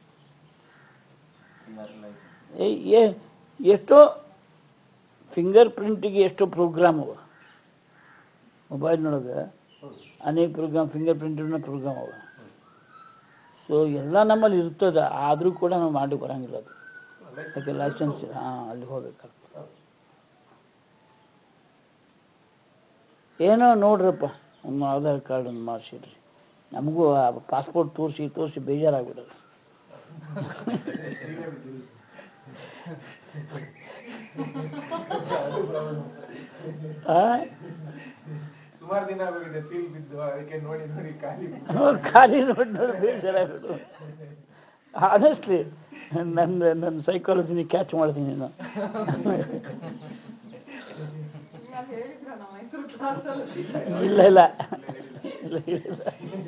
ಫಿಂಗರ್ ಲೈಸೆನ್ಸ್ ಏ- ಏ- ಎಷ್ಟೋ ಫಿಂಗರ್ ಪ್ರಿಂಟಿಗೆ ಎಷ್ಟೋ ಪ್ರೋಗ್ರಾಮ್ ಅವ ಮೊಬೈಲ್ನೊಳಗೆ ಹೌದು ಅನೇಕ ಪ್ರೋಗ್ರಾಮ್ ಫಿಂಗರ್ ಪ್ರಿಂಟ್ನ ಪ್ರೋಗ್ರಾಮ್ ಅವ ಸೊ ಎಲ್ಲ ನಮ್ಮಲ್ಲಿ ಇರ್ತದೆ ಆದರೂ ಕೂಡ ನಾವು ಮಾಡಿ ಬರಂಗಿಲ್ಲ ಅದು ಯಾಕೆ ಲೈಸೆನ್ಸ್ ಹಾಂ ಅಲ್ಲಿ ಹೋಗ್ಬೇಕಾಗ್ತದೆ ಹೌದು. ಏನೋ ನೋಡ್ರಪ್ಪ ನಮ್ಮ ಆಧಾರ್ ಕಾರ್ಡ್ ಒಂದು ಮಾಡಿಸಿಡ್ರಿ ನಮಗೂ ಆ ಪಾಸ್ಪೋರ್ಟ್ ತೋರಿಸಿ ತೋರಿಸಿ ಬೇಜಾರಾಗ್ಬಿಡೋದು ಆ? ಸುಮಾರು ದಿನ ಆಗೋಗಿದೆ ಸೀಲ್ ಬಿದ್ದು ಅದಕ್ಕೆ ನೋಡಿ ನೋಡಿ ಖಾಲಿ ಖಾಲಿ ನೋಡಿ ನೋಡಿ ಬೇಜಾರಾಗ್ಬಿಡು ಆನೆಸ್ಟ್ಲಿ ನನ್ನ ನನ್ನ ಸೈಕಾಲಜಿನಿ ಕ್ಯಾಚ್ ಮಾಡ್ತೀನಿ ನಾನು ಇಲ್ಲ ಇಲ್ಲ ಇಲ್ಲ ಇಲ್ಲ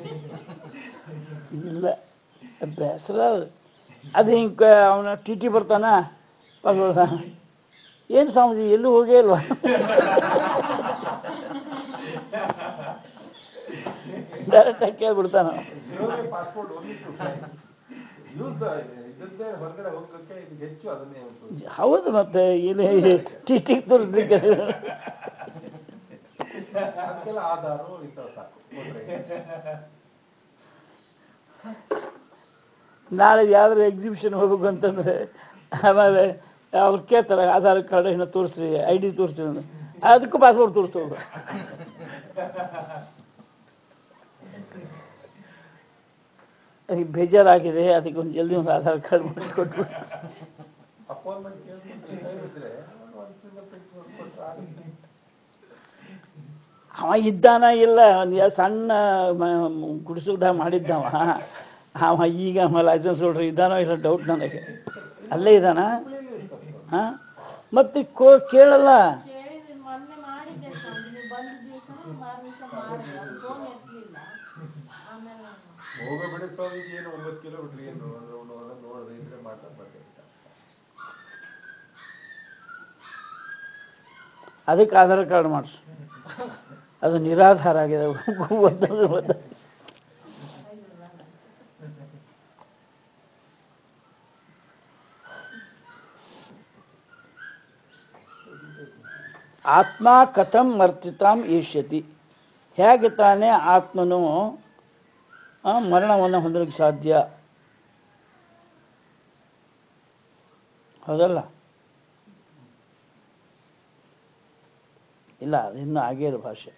ಇಲ್ಲ ಬೇಸರ ಅದು ಹಿಂಗೆ ಅವನ ಟಿ ಟಿ ಬರ್ತಾನ ಏನು ಸ್ವಾಮೀಜಿ ಎಲ್ಲೂ ಹೋಗೇ ಇಲ್ವಾ ಡೈರೆಕ್ಟಾಗಿ ಕೇಳ್ಬಿಡ್ತಾನ ಇರೋದೇ passport only to fly use ಇದ್ರದ್ದೇ ಹೊರಗಡೆ ಹೋಗೋಕ್ಕೆ ಇದು ಹೆಚ್ಚು ಅದನ್ನೇ ಉಂಟು ಹೌದು ಮತ್ತೆ ಇಲ್ಲಿ ಟಿ ಟಿ ತೋರಿಸ್ಲಿಕ್ಕೆ ಅದಕ್ಕೆಲ್ಲ ಆಧಾರು ಇಂಥವು ಸಾಕು ಕೊಟ್ರೆ. ನಾಳೆ ಯಾವ್ದಾದ್ರು ಎಕ್ಸಿಬಿಷನ್ ಹೋಗ್ಬೇಕು ಅಂತಂದ್ರೆ ಆಮೇಲೆ ಅವ್ರು ಕೇಳ್ತಾರೆ ಆಧಾರ್ ಕಾರ್ಡ್ ಏನೋ ತೋರಿಸ್ರಿ ಐ ಡಿ ತೋರಿಸ್ರಿ ಅಂತ. ಅದಕ್ಕೂ ಪಾಸ್ಪೋರ್ಟ್ ತೋರಿಸೋದು ಅದಕ್ಕೆ ಬೇಜಾರಾಗಿದೆ ಅದಕ್ಕೆ ಒಂದು ಜಲ್ದಿ ಒಂದು ಆಧಾರ್ ಕಾರ್ಡ್ ಮಾಡಿಕೊಟ್ಬಿಟ್ಟು ಅಪಾಯಿಂಟ್ಮೆಂಟ್ ಕೇಳ್ಬಿಟ್ಟು ಟೈಮ್ ಇದ್ರೆ ಒಂದು ಫಿಂಗರ್ ಪ್ರಿಂಟ್ ಅವ ಇದ್ದಾನ ಇಲ್ಲ ಒಂದ್ ಸಣ್ಣ ಗುಡಿಸುದಾಗ ಮಾಡಿದ್ದವ ಅವ ಈಗ ಅವ ಲೈಸೆನ್ಸ್ ಹೊಡ್ರಿ ಇದ್ದಾನೋ ಇಲ್ಲ ಡೌಟ್ ನನಗೆ ಅಲ್ಲೇ ಇದ್ದಾನ ಹಾ ಮತ್ತೆ ಕೋ ಕೇಳಲ್ಲ ಕೇಳಿದ್ರೆ ಮೊನ್ನೆ ಮಾಡಿದ್ದೆ ಸ್ವಾಮಿ ನೀವು ಬಂದ ದಿವಸ ಮಾರನೇ ದಿವಸ ಮಾಡಿದೆ ಅವ್ರು ಫೋನ್ ಎತ್ತಲಿಲ್ಲ ಆಮೇಲೆ ಹೋಗಬೇಡ ಸ್ವಾಮೀಜಿ ಏನು ಒಂಬತ್ತು ಕಿಲೋಮೀಟರ್ ಏನು ಅಂದ್ರೆ ಅವನು ಅದನ್ನ ನೋಡದೆ ಇದ್ರೆ ಮಾಡ್ತಾ ಬರ್ತಾ ಅದಕ್ಕೆ ಆಧಾರ್ ಕಾರ್ಡ್ ಮಾಡಿಸು ಅದು ನಿರಾಧಾರ ಆಗಿದೆ ಒಂದೊಂದು ಒಂದೊಂದು. ಆತ್ಮ ಕಥಂ ಮರ್ತಿತಾಂ ಏಷ್ಯತಿ ಹೇಗೆ ತಾನೇ ಆತ್ಮನು ಆ, ಮರಣವನ್ನು ಹೊಂದಲಿಕ್ಕೆ ಸಾಧ್ಯ ಹೌದಲ್ಲ ಇಲ್ಲ ಅದು ಇನ್ನೂ ಆಗೇ ಇರೋ ಭಾಷೆ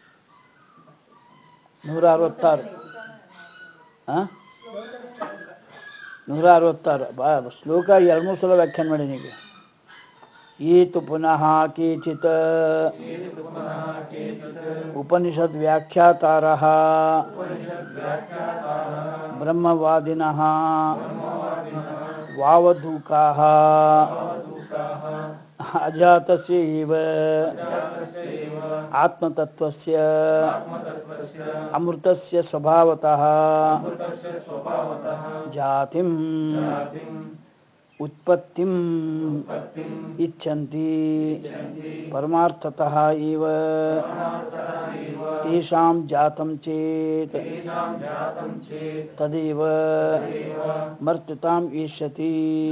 ನೂರ ಅರವತ್ತಾರು ಆ? ನೂರ ಅರವತ್ತಾರು ಬಾ ಶ್ಲೋಕ ಎರಡು ಮೂರು ಸಲ ವ್ಯಾಖ್ಯಾನ ಮಾಡಿ ಈಗ ಈತು ಪುನಃ ಕೇಚಿತ್ ಉಪನಿಷದ್ ವ್ಯಾಖ್ಯಾತಾರ ಬ್ರಹ್ಮವಾದಿನಃ ವಾವಧೂಕಾಃ ಅಜಾತಸ್ಯ ಇವ ಆತ್ಮತತ್ವಸ್ಯ ಅಮೃತಸ್ಯ ಸ್ವಭಾವತಃ ಜಾತಿಂ ಉತ್ಪತ್ತಿಂ ಇಚ್ಛಂತಿ ಪರಮಾರ್ಥತಃ ಇವ ತೇಷಾಂ ಜಾತಂ ಚೇತ್ ತದೇವ ಮರ್ತ್ಯತಾಂ ಈಷ್ಯತಿ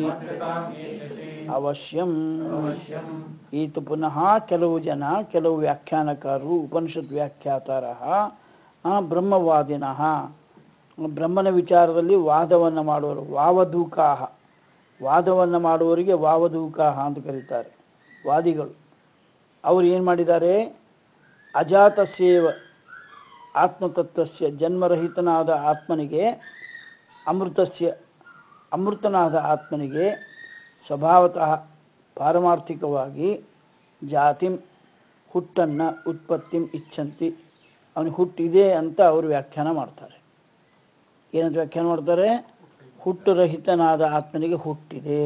ಅವಶ್ಯಂ ಈತ ಪುನಃ ಕೆಲವು ಜನ ಕೆಲವು ವ್ಯಾಖ್ಯಾನಕಾರರು ಉಪನಿಷತ್ ವ್ಯಾಖ್ಯಾತಾರ ಬ್ರಹ್ಮವಾದಿನಃ ಬ್ರಹ್ಮನ ವಿಚಾರದಲ್ಲಿ ವಾದವನ್ನು ಮಾಡುವರು ವಾವಧೂಕಾಹ ವಾದವನ್ನು ಮಾಡುವವರಿಗೆ ವಾವಧೂಕಾಹ ಅಂತ ಕರೀತಾರೆ ವಾದಿಗಳು ಅವರು ಏನು ಮಾಡಿದ್ದಾರೆ ಅಜಾತ ಸೇವ ಆತ್ಮತತ್ವಸ್ಯ ಜನ್ಮರಹಿತನಾದ ಆತ್ಮನಿಗೆ ಅಮೃತಸ್ಯ ಅಮೃತನಾದ ಆತ್ಮನಿಗೆ ಸ್ವಭಾವತಃ ಪಾರಮಾರ್ಥಿಕವಾಗಿ ಜಾತಿಂ ಹುಟ್ಟನ್ನು ಉತ್ಪತ್ತಿಂ ಇಚ್ಛಂತಿ ಅವನಿಗೆ ಹುಟ್ಟಿದೆ ಅಂತ ಅವರು ವ್ಯಾಖ್ಯಾನ ಮಾಡ್ತಾರೆ ಏನಂತ ವ್ಯಾಖ್ಯಾನ ಮಾಡ್ತಾರೆ ಹುಟ್ಟುರಹಿತನಾದ ಆತ್ಮನಿಗೆ ಹುಟ್ಟಿದೆ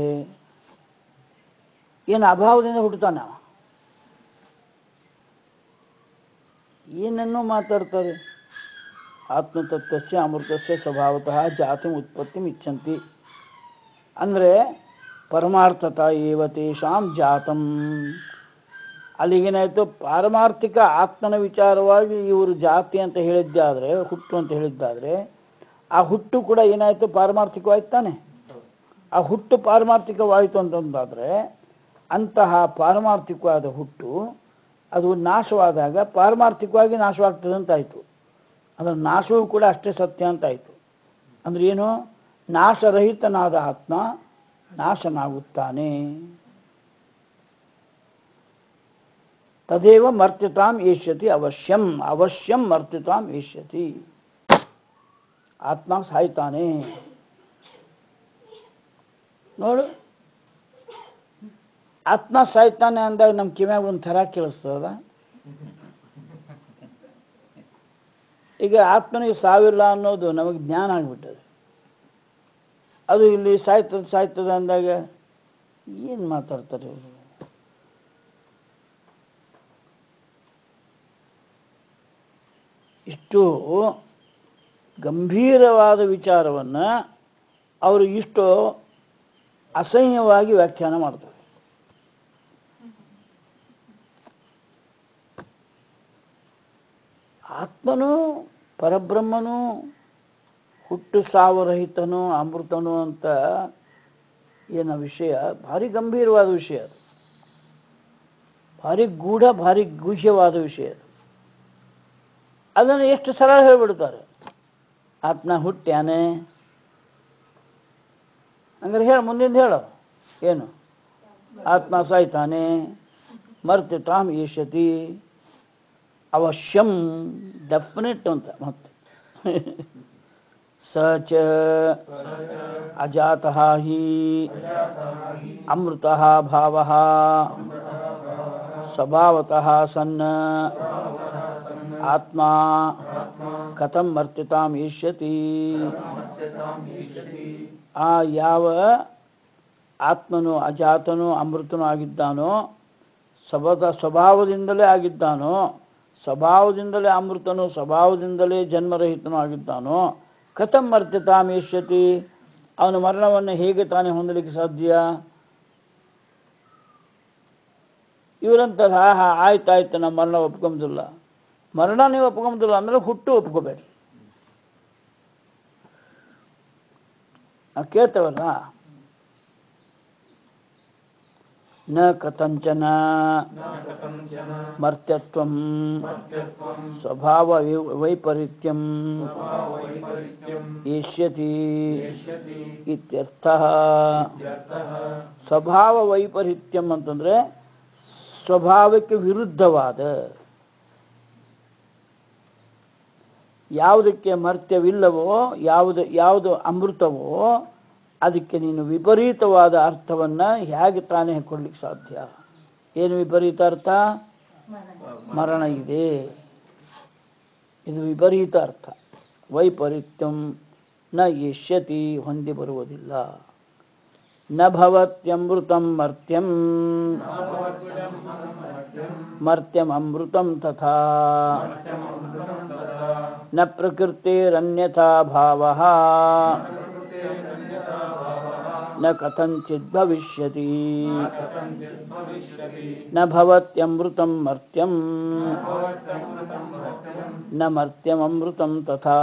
ಏನು ಅಭಾವದಿಂದ ಹುಟ್ಟುತ್ತಾನೆ ಅವ ಏನನ್ನೂ ಮಾತಾಡ್ತಾರೆ ಆತ್ಮತತ್ವಸ್ಯ ಅಮೃತಸ್ಯ ಸ್ವಭಾವತಃ ಜಾತಿ ಉತ್ಪತ್ತಿ ಇಚ್ಛಂತಿ ಅಂದರೆ ಪರಮಾರ್ಥತ ಏವ ತೇಷಾಂ ಜಾತಂ ಅಲ್ಲಿಗೇನಾಯ್ತು ಪಾರಮಾರ್ಥಿಕ ಆತ್ಮನ ವಿಚಾರವಾಗಿ ಇವರು ಜಾತಿ ಅಂತ ಹೇಳಿದ್ದಾದ್ರೆ ಹುಟ್ಟು ಅಂತ ಹೇಳಿದ್ದಾದ್ರೆ ಆ ಹುಟ್ಟು ಕೂಡ ಏನಾಯ್ತು ಪಾರಮಾರ್ಥಿಕವಾಯ್ತು ತಾನೆ ಆ ಹುಟ್ಟು ಪಾರಮಾರ್ಥಿಕವಾಯಿತು ಅಂತಂದಾದ್ರೆ ಅಂತಹ ಪಾರಮಾರ್ಥಿಕವಾದ ಹುಟ್ಟು ಅದು ನಾಶವಾದಾಗ ಪಾರಮಾರ್ಥಿಕವಾಗಿ ನಾಶವಾಗ್ತದೆ ಅಂತಾಯ್ತು ಅದರ ನಾಶವೂ ಕೂಡ ಅಷ್ಟೇ ಸತ್ಯ ಅಂತಾಯ್ತು ಅಂದ್ರೆ ಏನು ನಾಶರಹಿತನಾದ ಆತ್ಮ ನಾಶನಾಗುತ್ತಾನೆ ತದೇವ ಮರ್ತ್ಯತಾಂ ಏಷ್ಯತಿ ಅವಶ್ಯಂ ಅವಶ್ಯಂ ಮರ್ತ್ಯತಾಂ ಏಷ್ಯತಿ ಆತ್ಮ ಸಾಯ್ತಾನೆ ನೋಡು ಆತ್ಮ ಸಾಯ್ತಾನೆ ಅಂದಾಗ ನಮ್ಮ ಕಿವ್ಯಾಗ ಒಂದು ಥರ ಕೇಳಿಸ್ತದ ಈಗ ಆತ್ಮನಿಗೆ ಸಾವಿಲ್ಲ ಅನ್ನೋದು ನಮಗೆ ಜ್ಞಾನ ಆಗ್ಬಿಟ್ಟದೆ ಅದು ಇಲ್ಲಿ ಸಾಯ್ತದೆ ಸಾಯ್ತದೆ ಅಂದಾಗ ಏನು ಮಾತಾಡ್ತಾರೆ ಇವರು ಇಷ್ಟು ಗಂಭೀರವಾದ ವಿಚಾರವನ್ನ ಅವರು ಇಷ್ಟು ಅಸಹ್ಯವಾಗಿ ವ್ಯಾಖ್ಯಾನ ಮಾಡ್ತಾರೆ ಆತ್ಮನು ಪರಬ್ರಹ್ಮನು ಹುಟ್ಟು ಸಾವರಹಿತನು ಅಮೃತನು ಅಂತ ಏನ ವಿಷಯ ಭಾರಿ ಗಂಭೀರವಾದ ವಿಷಯ ಅದು ಭಾರಿ ಗೂಢ ಭಾರಿ ಗುಹ್ಯವಾದ ವಿಷಯ ಅದು ಅದನ್ನು ಎಷ್ಟು ಸರಳ ಹೇಳ್ಬಿಡ್ತಾರೆ ಆತ್ಮ ಹುಟ್ಟ್ಯಾನೆ ಹಂಗಾರೆ ಹೇಳ ಮುಂದಿಂದ ಹೇಳು ಏನು ಆತ್ಮ ಸಾಯ್ತಾನೆ ಮರ್ತ್ಯತಾಂ ಈಶತಿ ಅವಶ್ಯಂ ಡೆಫಿನೆಟ್ ಅಂತ ಮತ್ತೆ ಸ ಚ ಅಜಾತಃ ಹಿ ಅಮೃತಃ ಭಾವಃ ಸ್ವಭಾವತಃ ಸನ್ನ ಆತ್ಮ ಕಥಂ ಮರ್ತ್ಯತಾಂ ಇಷ್ಯತಿ ಆ ಯಾವ ಆತ್ಮನು ಅಜಾತನು ಅಮೃತನು ಆಗಿದ್ದಾನೋ ಸ್ವಭದ ಸ್ವಭಾವದಿಂದಲೇ ಆಗಿದ್ದಾನೋ ಸ್ವಭಾವದಿಂದಲೇ ಅಮೃತನು ಸ್ವಭಾವದಿಂದಲೇ ಜನ್ಮರಹಿತನು ಆಗಿದ್ದಾನೋ ಕಥಂ ಮರ್ತ್ಯತಾಂ ಇಷ್ಯತಿ ಅವನ ಮರಣವನ್ನು ಹೇಗೆ ತಾನೇ ಹೊಂದಲಿಕ್ಕೆ ಸಾಧ್ಯ ಇವರಂತಾರೆ ಹಾ ಹಾ ಆಯ್ತಾಯ್ತು ನಮ್ಮ ಮರಣ ಒಪ್ಕೊಂಬುದಿಲ್ಲ ಮರಣ ನೀವು ಒಪ್ಕೊಂಬುದಿಲ್ಲ ಅಂದ್ರೆ ಹುಟ್ಟು ಒಪ್ಕೋಬೇಡಿ ನಾವು ಕೇಳ್ತೇವಲ್ಲ ನ ಕಥಂಚನ ಮರ್ತ್ಯತ್ವಂ ಸ್ವಭಾವ ವೈ- ವೈಪರೀತ್ಯಂ ಏಷ್ಯತಿ ಇತ್ಯರ್ಥ ಸ್ವಭಾವ ವೈಪರೀತ್ಯಂ ಅಂತಂದ್ರೆ ಸ್ವಭಾವಕ್ಕೆ ವಿರುದ್ಧವಾದ ಯಾವುದಕ್ಕೆ ಮರ್ತ್ಯವಿಲ್ಲವೋ ಯಾವುದು ಯಾವುದು ಅಮೃತವೋ ಅದಕ್ಕೆ ನೀನು ವಿಪರೀತವಾದ ಅರ್ಥವನ್ನ ಹೇಗೆ ತಾನೇ ಕೊಡ್ಲಿಕ್ಕೆ ಸಾಧ್ಯ ಏನು ವಿಪರೀತ ಅರ್ಥ ಮರಣ ಇದೆ ಇದು ವಿಪರೀತ ಅರ್ಥ ವೈಪರೀತ್ಯಂ ನ ಯಶ್ಯತಿ ಹೊಂದಿ ಬರುವುದಿಲ್ಲ ನ ಭವತ್ಯಮೃತಂ ಮರ್ತ್ಯಂ ಮರ್ತ್ಯಂ ಅಮೃತಂ ತಥಾ ನ ಪ್ರಕೃತಿರನ್ಯಥಾ ಭಾವಃ ನ ಕಥಂಚಿತ್ ಭವಿಷ್ಯತಿ ನ ಭವತ್ಯಮೃತಂ ಮರ್ತ್ಯಂ ನ ಮರ್ತ್ಯಮೃತಂ ತಥಾ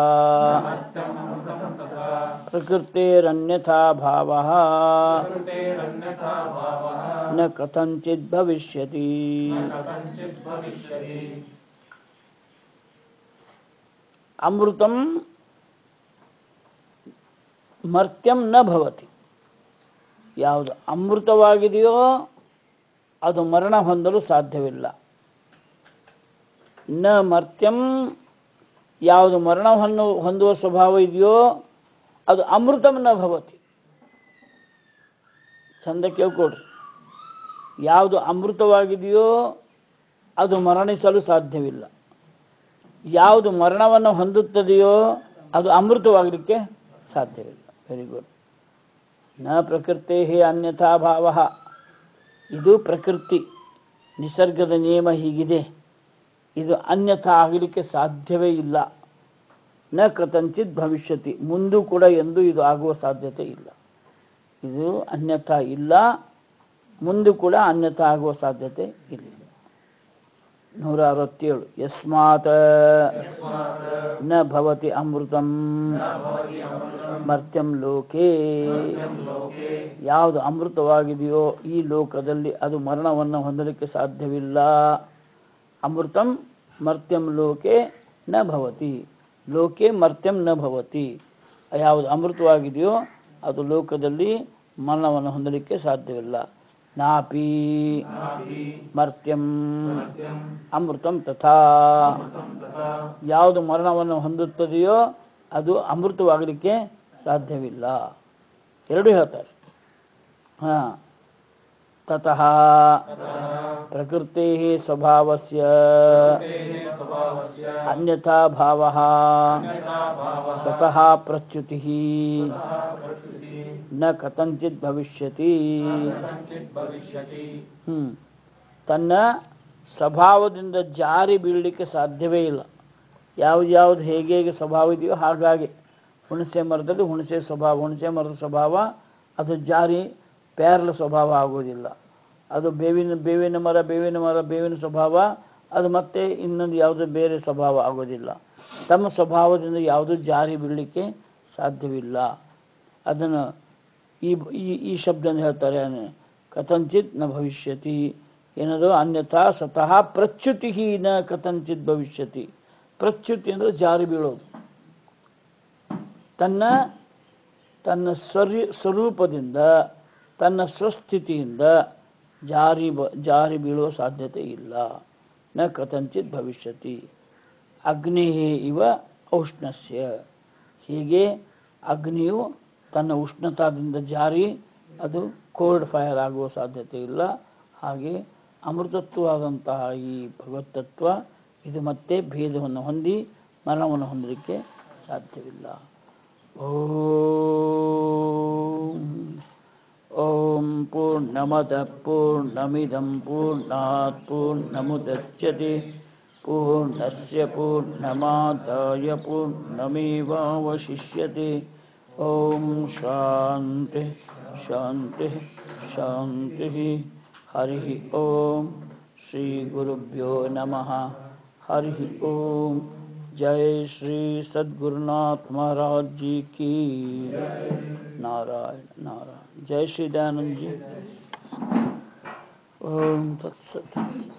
ಪ್ರಕೃತಿರನ್ಯಥಾ ಭಾವಃ ನ ಕಥಂಚಿತ್ ಭವಿಷ್ಯತಿ ಅಮೃತಂ ಮರ್ತ್ಯಂ ನ ಭವತಿ ಯಾವುದು ಅಮೃತವಾಗಿದೆಯೋ ಅದು ಮರಣ ಹೊಂದಲು ಸಾಧ್ಯವಿಲ್ಲ ನ ಮರ್ತ್ಯಂ ಯಾವುದು ಮರಣ ಹೊನ್ನು ಹೊಂದುವ ಸ್ವಭಾವ ಇದೆಯೋ ಅದು ಅಮೃತಂ ನ ಭವತಿ ಚಂದ ಕೇಳ್ಕೊಡ್ರಿ ಯಾವುದು ಅಮೃತವಾಗಿದೆಯೋ ಅದು ಮರಣಿಸಲು ಸಾಧ್ಯವಿಲ್ಲ ಯಾವುದು ಮರಣವನ್ನು ಹೊಂದುತ್ತದೆಯೋ ಅದು ಅಮೃತವಾಗಲಿಕ್ಕೆ ಸಾಧ್ಯವಿಲ್ಲ ವೆರಿ ಗುಡ್ ನ ಪ್ರಕೃತಿ ಅನ್ಯಥಾ ಭಾವ ಇದು ಪ್ರಕೃತಿ ನಿಸರ್ಗದ ನಿಯಮ ಹೀಗಿದೆ ಇದು ಅನ್ಯಥಾ ಆಗಲಿಕ್ಕೆ ಸಾಧ್ಯವೇ ಇಲ್ಲ ನ ಕಥಂಚಿತ್ ಭವಿಷ್ಯತಿ ಮುಂದೂ ಕೂಡ ಎಂದು ಇದು ಆಗುವ ಸಾಧ್ಯತೆ ಇಲ್ಲ ಇದು ಅನ್ಯಥಾ ಇಲ್ಲ ಮುಂದೆ ಕೂಡ ಅನ್ಯಥಾ ಆಗುವ ಸಾಧ್ಯತೆ ಇಲ್ಲ ನೂರ ಅರವತ್ತೇಳು ಯಸ್ಮಾತ್ ನ ಭವತಿ ಅಮೃತಂ ಮರ್ತ್ಯಂ ಲೋಕೆ ಯಾವುದು ಅಮೃತವಾಗಿದೆಯೋ ಈ ಲೋಕದಲ್ಲಿ ಅದು ಮರಣವನ್ನು ಹೊಂದಲಿಕ್ಕೆ ಸಾಧ್ಯವಿಲ್ಲ ಅಮೃತಂ ಮರ್ತ್ಯಂ ಲೋಕೆ ನ ಭವತಿ ಲೋಕೆ ಮರ್ತ್ಯಂ ನ ಭವತಿ ಯಾವುದು ಅಮೃತವಾಗಿದೆಯೋ ಅದು ಲೋಕದಲ್ಲಿ ಮರಣವನ್ನು ಹೊಂದಲಿಕ್ಕೆ ಸಾಧ್ಯವಿಲ್ಲ ನಾಪಿ ಮರ್ತ್ಯಂ ಅಮೃತಂ ತಥಾ ಯಾವುದು ಮರಣವನ್ನು ಹೊಂದುತ್ತದೆಯೋ ಅದು ಅಮೃತವಾಗಲಿಕ್ಕೆ ಸಾಧ್ಯವಿಲ್ಲ ಎರಡು ಹೇಳ್ತಾರೆ ಹಾ ತತಃ ಪ್ರಕೃತಿ ಸ್ವಭಾವಸ್ಯ ಅನ್ಯಥಾ ಭಾವ ಸ್ವತಃ ಪ್ರಚ್ಯುತಿ ನ ಕಥಂಚಿತ್ ಭವಿಷ್ಯತಿ ಹ್ಮ್ ತನ್ನ ಸ್ವಭಾವದಿಂದ ಜಾರಿ ಬೀಳಲಿಕ್ಕೆ ಸಾಧ್ಯವೇ ಇಲ್ಲ ಯಾವ್ದು ಯಾವ್ದು ಹೇಗೆ ಹೇಗೆ ಸ್ವಭಾವ ಇದೆಯೋ ಹಾಗಾಗಿ ಹುಣಸೆ ಮರದಲ್ಲಿ ಹುಣಸೆ ಸ್ವಭಾವ ಹುಣಸೆ ಮರದ ಸ್ವಭಾವ ಅದು ಜಾರಿ ಪ್ಯಾರಲ ಸ್ವಭಾವ ಆಗೋದಿಲ್ಲ ಅದು ಬೇವಿನ ಬೇವಿನ ಮರ ಬೇವಿನ ಮರ ಬೇವಿನ ಸ್ವಭಾವ ಅದು ಮತ್ತೆ ಇನ್ನೊಂದು ಯಾವುದೋ ಬೇರೆ ಸ್ವಭಾವ ಆಗೋದಿಲ್ಲ ತಮ್ಮ ಸ್ವಭಾವದಿಂದ ಯಾವುದೂ ಜಾರಿ ಬೀಳಲಿಕ್ಕೆ ಸಾಧ್ಯವಿಲ್ಲ ಅದನ್ನು ಈ ಈ ಈ ಶಬ್ದನ ಹೇಳ್ತಾರೆ ಕಥಂಚಿತ್ ನ ಭವಿಷ್ಯತಿ ಏನದು ಅನ್ಯಥಾ ಸ್ವತಃ ಪ್ರಚ್ಯುತಿ ನ ಕಥಂಚಿತ್ ಭವಿಷ್ಯತಿ ಪ್ರಚ್ಯುತಿ ಅಂದ್ರೆ ಜಾರಿ ಬೀಳೋದು ತನ್ನ ತನ್ನ ಸ್ವರಿ ಸ್ವರೂಪದಿಂದ ತನ್ನ ಸ್ವಸ್ಥಿತಿಯಿಂದ ಜಾರಿ ಬ ಜಾರಿ ಬೀಳುವ ಸಾಧ್ಯತೆ ಇಲ್ಲ ನ ಕಥಂಚಿತ್ ಭವಿಷ್ಯತಿ ಅಗ್ನಿ ಇವ ಔಷ್ಣಸ್ಯ ಹೀಗೆ ಅಗ್ನಿಯು ತನ್ನ ಉಷ್ಣತಾದಿಂದ ಜಾರಿ ಅದು ಕೋಲ್ಡ್ ಫೈರ್ ಆಗುವ ಸಾಧ್ಯತೆ ಇಲ್ಲ ಹಾಗೆ ಅಮೃತತ್ವವಾದಂತಹ ಈ ಭಗವತ್ತತ್ವ ಇದು ಮತ್ತೆ ಭೇದವನ್ನು ಹೊಂದಿ ಮರಣವನ್ನು ಹೊಂದಲಿಕ್ಕೆ ಸಾಧ್ಯವಿಲ್ಲ ಓಂ ಓಂ ಪೂರ್ಣಮದ ಪೂರ್ಣಮಿದಂ ಪೂರ್ಣಾತ್ ಪೂರ್ಣಮುದಚ್ಯತೆ ಪೂರ್ಣಸ್ಯ ಪೂರ್ಣಮಾದಾಯ ಪೂರ್ಣಮೇವಾವಶಿಷ್ಯತೆ ಓಂ ಶಾಂತಿ ಶಾಂತಿ ಶಾಂತಿ ಹರಿ ಓಂ ಶ್ರೀ ಗುರುಭ್ಯೋ ನಮಃ हरि ओम जय श्री सद्गुरुनाथ महाराज जी की नारायण नारायण जय श्री दयानंद जी ओम तत्सत